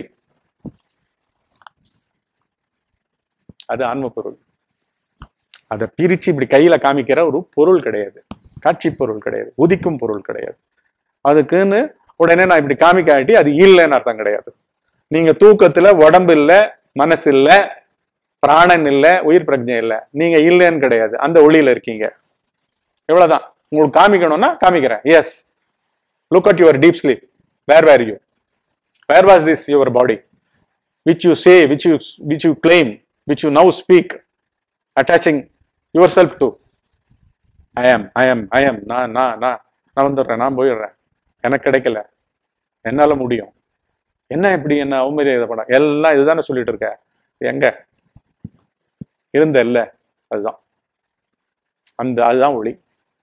[SPEAKER 1] அது ஆன்ம பொருள் அதை பிரிச்சு இப்படி கையில காமிக்கிற ஒரு பொருள் கிடையாது காட்சி பொருள் கிடையாது உதிக்கும் பொருள் கிடையாது அதுக்குன்னு உடனே நான் இப்படி காமிக்காட்டி அது இல்லைன்னு அர்த்தம் கிடையாது நீங்க தூக்கத்துல உடம்பு இல்ல மனசு இல்ல பிராணன் இல்ல உயிர் பிரஜை இல்ல நீங்க இல்லைன்னு கிடையாது அந்த ஒளியில இருக்கீங்க இவ்வளவுதான் உங்களுக்கு காமிக்கணும்னா காமிக்கிறேன் yes look at your deep sleep where where you were was this your body which you say, which you which you claim, which you now speak, attaching yourself to. I am, I am, I am, நான் நான் நான் நான் வந்துடுறேன் நான் போயிடுறேன் எனக்கு கிடைக்கல என்னால முடியும் என்ன இப்படி என்ன அவமரியாதை பண்ண எல்லாம் இதுதானே சொல்லிட்டு இருக்க எங்க இருந்த இல்ல அதுதான் அந்த அதுதான் ஒளி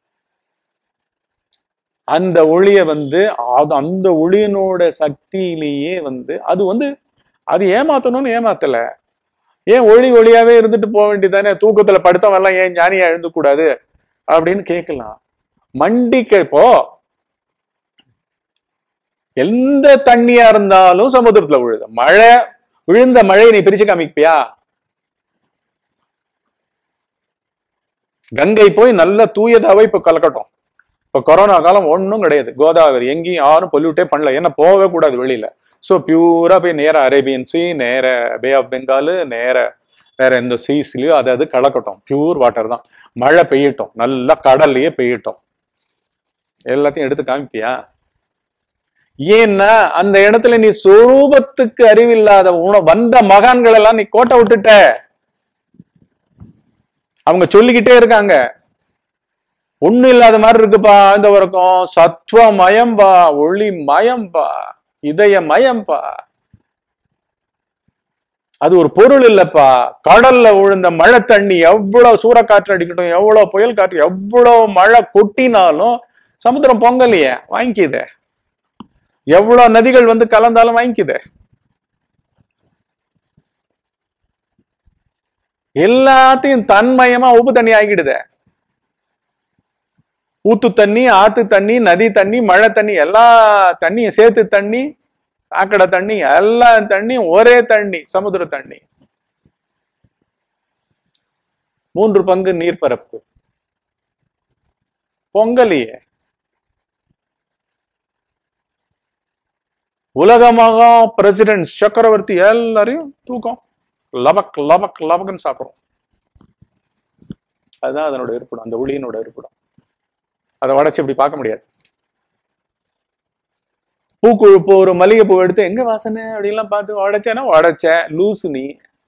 [SPEAKER 1] அந்த ஒளிய வந்து அது அந்த ஒளியினோட சக்தியிலேயே வந்து அது வந்து அது ஏமாத்தணும்னு ஏமாத்தல ஏன் ஒளி ஒளியாவே இருந்துட்டு போக வேண்டியதானே தூக்கத்துல படுத்தவெல்லாம் ஏன் ஞானியா எழுந்து கூடாது அப்படின்னு கேட்கலாம் மண்டி கேப்போ எந்த தண்ணியா இருந்தாலும் சமுத்திரத்துல விழுது மழை விழுந்த மழையை நீ பிரிச்சு காமிப்பியா கங்கை போய் நல்ல தூயதாவே இப்ப கலக்கட்டும் இப்ப கொரோனா காலம் ஒண்ணும் கிடையாது கோதாவரி எங்கேயும் யாரும் பொல்யூட்டே பண்ணல ஏன்னா போகவே கூடாது வெளியில ஸோ பியூரா போய் நேர அரேபியன் சி நேர பே ஆஃப் பெங்காலு நேர வேற எந்த சீஸ்லயோ அது அது கலக்கட்டும் பியூர் வாட்டர் தான் மழை பெய்யட்டும் நல்லா கடல்லையே பெய்யட்டும் எல்லாத்தையும் எடுத்து காமிப்பியா ஏன்னா அந்த இடத்துல நீ சொரூபத்துக்கு அறிவில்லாத உண வந்த மகான்கள் எல்லாம் நீ கோட்டை விட்டுட்ட அவங்க சொல்லிக்கிட்டே இருக்காங்க ஒண்ணும் இல்லாத மாதிரி இருக்குப்பா இந்த வரைக்கும் சத்துவ மயம்பா ஒளி மயம்பா இதய மயம்பா அது ஒரு பொருள் இல்லப்பா கடல்ல விழுந்த மழை தண்ணி எவ்வளவு சூறக்காற்று அடிக்கட்டும் எவ்வளவு புயல் காற்று எவ்வளவு மழை கொட்டினாலும் சமுத்திரம் பொங்கலையே வாங்கிக்குதே எவ்வளவு நதிகள் வந்து கலந்தாலும் வாங்கிக்குதே எல்லாத்தையும் தன்மயமா உப்பு தண்ணி ஆக்கிடுதே ஊத்து தண்ணி ஆத்து தண்ணி நதி தண்ணி மழை தண்ணி எல்லா தண்ணியும் சேர்த்து தண்ணி சாக்கடை தண்ணி எல்லா தண்ணியும் ஒரே தண்ணி சமுத்திர தண்ணி மூன்று பங்கு நீர்ப்பரப்பு பொங்கலியே உலகமாக பிரசிடென்ட் சக்கரவர்த்தி எல்லாரையும் தூக்கம் லபக் லபக் லபக்னு சாப்பிடும் அதுதான் அதனோட இருப்பிடம் அந்த ஒளியினோட இருப்பிடம் அதை உடைச்சு இப்படி பார்க்க முடியாது பூக்குழு இப்போ ஒரு மல்லிகை பூ எடுத்து எங்க வாசனை அப்படின்லாம் பார்த்து உடைச்சேன்னா உடைச்ச லூசு நீ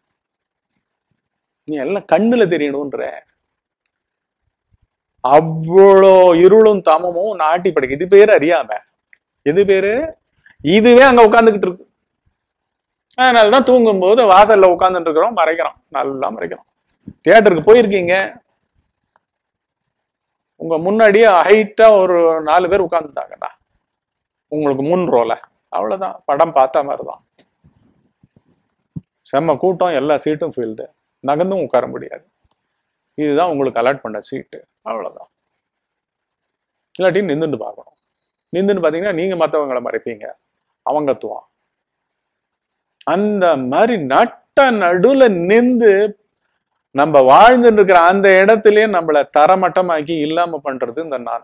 [SPEAKER 1] நீ எல்லாம் கண்ணுல தெரியணும்ன்ற அவ்வளோ இருளும் தமமும் நாட்டி படைக்கு இது பேரு அறியாம எது பேரு இதுவே அங்க உட்காந்துக்கிட்டு இருக்கு அதனாலதான் தூங்கும் போது வாசல்ல உட்காந்துட்டு இருக்கிறோம் மறைக்கிறோம் நல்லா மறைக்கிறோம் தியேட்டருக்கு போயிருக்கீங்க உங்க முன்னாடியே ஹைட்டா ஒரு நாலு பேர் உட்காந்துட்டாங்கடா உங்களுக்கு முன் ரோல அவ்வளவுதான் படம் பார்த்த மாதிரிதான் செம்ம கூட்டம் எல்லா சீட்டும் ஃபீல்டு நகர்ந்தும் உட்கார முடியாது இதுதான் உங்களுக்கு அலாட் பண்ண சீட்டு அவ்வளவுதான் இல்லாட்டி நின்றுட்டு பார்க்கணும் நின்றுட்டு பார்த்தீங்கன்னா நீங்க மற்றவங்களை மறைப்பீங்க அவங்க துவான் அந்த மாதிரி நட்ட நடுவுல நின்று நம்ம வாழ்ந்துட்டு இருக்கிற அந்த இடத்துலயே நம்மள தரமட்டமாக்கி இல்லாம பண்றது இந்த நான்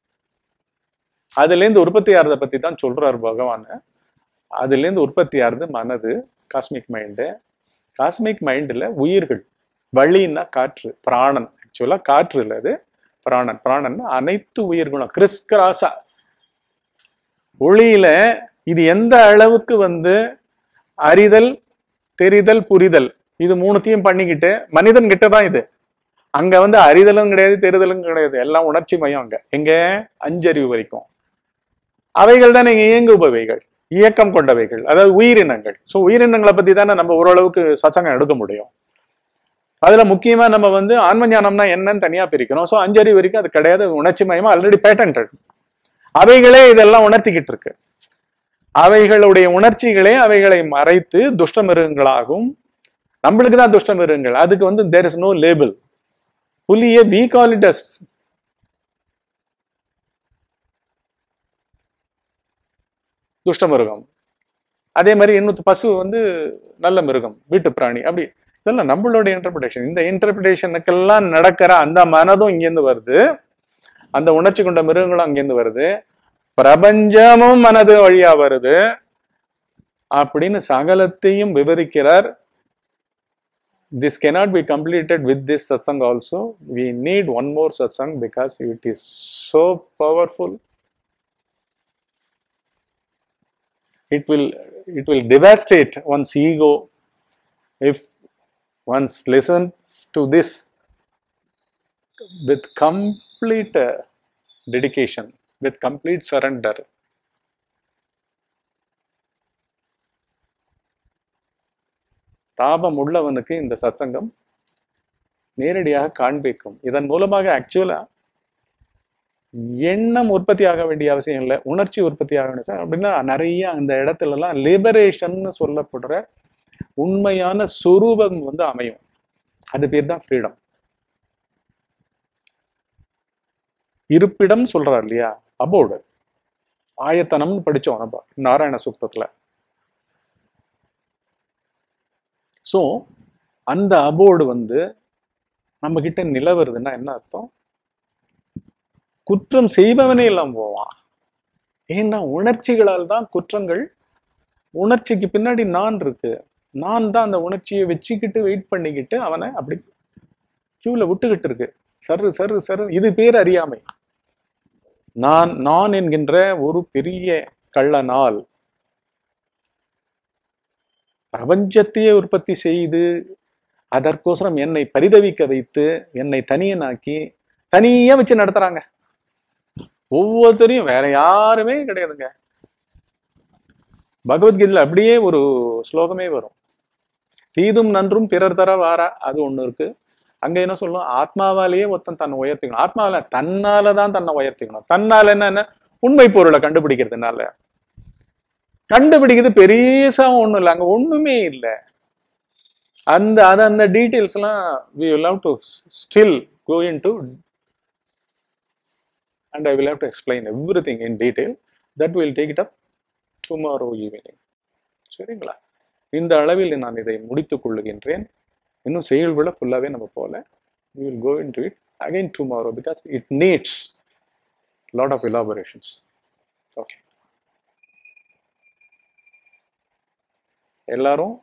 [SPEAKER 1] அதுல இருந்து உற்பத்தி ஆறதை பத்தி தான் சொல்றாரு பகவான் அதுல இருந்து உற்பத்தி ஆறது மனது காஸ்மிக் மைண்டு காஸ்மிக் மைண்டுல உயிர்கள் வழின்னா காற்று பிராணன் ஆக்சுவலா காற்று இல்ல அது பிராணன் பிராணன் அனைத்து உயிர்களும் கிறிஸ் கிராஸா ஒளியில இது எந்த அளவுக்கு வந்து அறிதல் தெரிதல் புரிதல் இது மூணுத்தையும் பண்ணிக்கிட்டு மனிதன் கிட்ட தான் இது அங்க வந்து அறிதலும் கிடையாது தெரிதலும் கிடையாது எல்லாம் உணர்ச்சி மையம் அங்க எங்க அஞ்சறிவு வரைக்கும் அவைகள் தானே இயங்குபவைகள் இயக்கம் கொண்டவைகள் அதாவது உயிரினங்கள் ஸோ உயிரினங்களை பத்தி தானே நம்ம ஓரளவுக்கு சச்சங்கம் எடுக்க முடியும் அதுல முக்கியமா நம்ம வந்து ஆன்ம ஞானம்னா என்னன்னு தனியா பிரிக்கணும் ஸோ அஞ்சறிவு வரைக்கும் அது கிடையாது அது உணர்ச்சி மயமா ஆல்ரெடி பேட்டன்ட் அவைகளே இதெல்லாம் உணர்த்திக்கிட்டு இருக்கு அவைகளுடைய உணர்ச்சிகளே அவைகளை மறைத்து துஷ்ட மிருகங்களாகும் நம்மளுக்கு தான் துஷ்ட மிருகங்கள் அதுக்கு வந்து தேர் இஸ் நோ லேபிள் புலிய வி கால் இட் அஸ் துஷ்ட மிருகம் அதே மாதிரி இன்னொரு பசு வந்து நல்ல மிருகம் வீட்டு பிராணி அப்படி இதெல்லாம் நம்மளுடைய இன்டர்பிரேஷன் இந்த இன்டர்பிரேஷனுக்கெல்லாம் நடக்கிற அந்த மனதும் இங்கேருந்து வருது அந்த உணர்ச்சி கொண்ட மிருகங்களும் அங்கேருந்து வருது பிரபஞ்சமும் மனது வழியா வருது அப்படின்னு சகலத்தையும் விவரிக்கிறார் this cannot be completed with this satsang also we need one more satsang because it is so powerful it will it will devastate one's ego if one listens to this with complete uh, dedication with complete surrender தாபம் உள்ளவனுக்கு இந்த சத்சங்கம் நேரடியாக காண்பிக்கும் இதன் மூலமாக ஆக்சுவலா எண்ணம் உற்பத்தி ஆக வேண்டிய அவசியம் இல்லை உணர்ச்சி உற்பத்தி ஆக வேண்டிய அப்படின்னா நிறைய அந்த இடத்துல எல்லாம் லிபரேஷன் சொல்லப்படுற உண்மையான சொரூபம் வந்து அமையும் அது பேர் தான் ஃப்ரீடம் இருப்பிடம் சொல்றார் இல்லையா அபோர்டு ஆயத்தனம்னு படிச்சோம் நம்ம நாராயண சூக்தத்துல ஸோ அந்த அபோர்டு வந்து நம்ம கிட்ட நிலவருதுன்னா என்ன அர்த்தம் குற்றம் செய்பவனே இல்லாம போவான் ஏன்னா உணர்ச்சிகளால் தான் குற்றங்கள் உணர்ச்சிக்கு பின்னாடி நான் இருக்கு நான் தான் அந்த உணர்ச்சியை வச்சுக்கிட்டு வெயிட் பண்ணிக்கிட்டு அவனை அப்படி கியூல விட்டுக்கிட்டு இருக்கு சரு சரு சரு இது பேர் அறியாமை நான் நான் என்கின்ற ஒரு பெரிய கள்ளனால் பிரபஞ்சத்தையே உற்பத்தி செய்து அதற்கோசரம் என்னை பரிதவிக்க வைத்து என்னை தனியனாக்கி தனியா வச்சு நடத்துறாங்க ஒவ்வொருத்தரையும் வேற யாருமே கிடையாதுங்க பகவத்கீதையில அப்படியே ஒரு ஸ்லோகமே வரும் தீதும் நன்றும் பிறர் தர வாரா அது ஒண்ணு இருக்கு அங்க என்ன சொல்லும் ஆத்மாவாலேயே ஒருத்தன் தன்னை உயர்த்திக்கணும் ஆத்மாவில தன்னால தான் தன்னை உயர்த்திக்கணும் தன்னால என்ன உண்மை பொருளை கண்டுபிடிக்கிறதுனால கண்டுபிடிக்கிறது பெரியசா ஒண்ணும் இல்லை அங்க ஒண்ணுமே இல்லை அந்த அது அந்த டீட்டெயில்ஸ்லாம் we will have to still go into and I will have to explain everything in detail that will take it up tomorrow evening சரிங்களா இந்த அளவில் நான் இதை முடித்துக் கொள்ளுகின்றேன் இன்னும் செயல்களை ஃபுல்லாகவே நம்ம போகல we will go into it again tomorrow because it needs lot of elaborations okay எல்லாரும்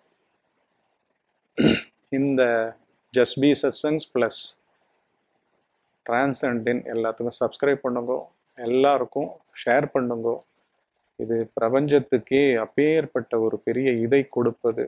[SPEAKER 1] இந்த just be satsangs plus transcendent எல்லாத்துக்கும் சப்ஸ்கிரைப் பண்ணுங்க எல்லாருக்கும் ஷேர் பண்ணுங்க இது பிரபஞ்சத்துக்கே அப்பேற்பட்ட ஒரு பெரிய இதை கொடுப்பது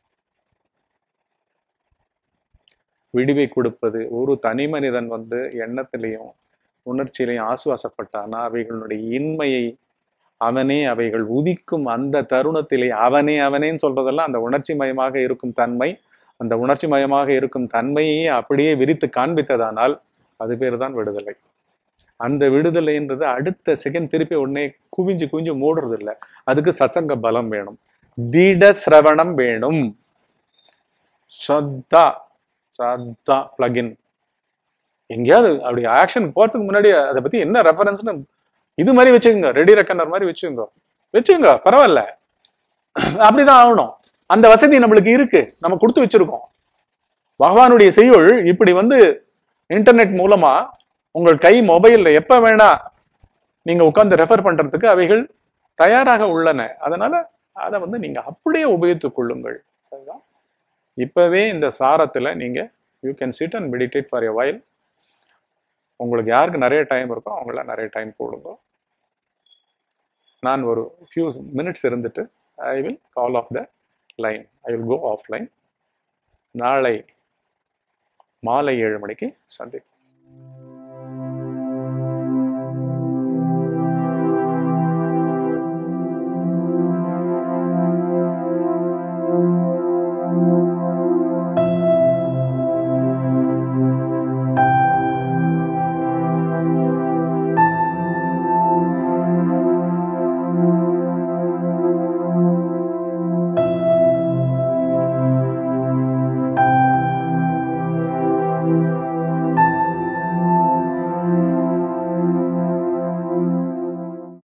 [SPEAKER 1] விடிவை கொடுப்பது ஒரு தனி மனிதன் வந்து எண்ணத்திலையும் உணர்ச்சியிலையும் ஆசுவாசப்பட்டானா அவைகளுடைய இன்மையை அவனே அவைகள் உதிக்கும் அந்த தருணத்திலே அவனே அவனேன்னு சொல்றதெல்லாம் அந்த உணர்ச்சி மயமாக இருக்கும் தன்மை அந்த உணர்ச்சி மயமாக இருக்கும் தன்மையை அப்படியே விரித்து காண்பித்ததானால் அது பேர் தான் விடுதலை அந்த விடுதலைன்றது அடுத்த செகண்ட் திருப்பி உடனே குவிஞ்சு குவிஞ்சு மூடுறது இல்லை அதுக்கு சத்சங்க பலம் வேணும் திட சிரவணம் வேணும் சத்தா சத்தா பிளகின் எங்கேயாவது அப்படி ஆக்ஷன் போறதுக்கு முன்னாடி அதை பத்தி என்ன ரெஃபரன்ஸ்னு இது மாதிரி வச்சுக்கோங்க ரெடி ரெக்கனர் மாதிரி வச்சுக்கோங்க வச்சுக்கோங்க பரவாயில்ல அப்படிதான் ஆகணும் அந்த வசதி நம்மளுக்கு இருக்கு நம்ம கொடுத்து வச்சிருக்கோம் பகவானுடைய செய்யுள் இப்படி வந்து இன்டர்நெட் மூலமா உங்கள் கை மொபைல்ல எப்ப வேணா நீங்க உட்கார்ந்து ரெஃபர் பண்றதுக்கு அவைகள் தயாராக உள்ளன அதனால அதை வந்து நீங்க அப்படியே உபயோகித்துக் கொள்ளுங்கள் அதுதான் இப்பவே இந்த சாரத்துல நீங்க you can sit and meditate for a while உங்களுக்கு யாருக்கு நிறைய டைம் இருக்கோ அவங்கள நிறைய டைம் போடுங்க நான் ஒரு ஃபியூ மினிட்ஸ் இருந்துட்டு I will call off the line I will go offline நாளை மாலை ஏழு மணிக்கு சந்திப்போம்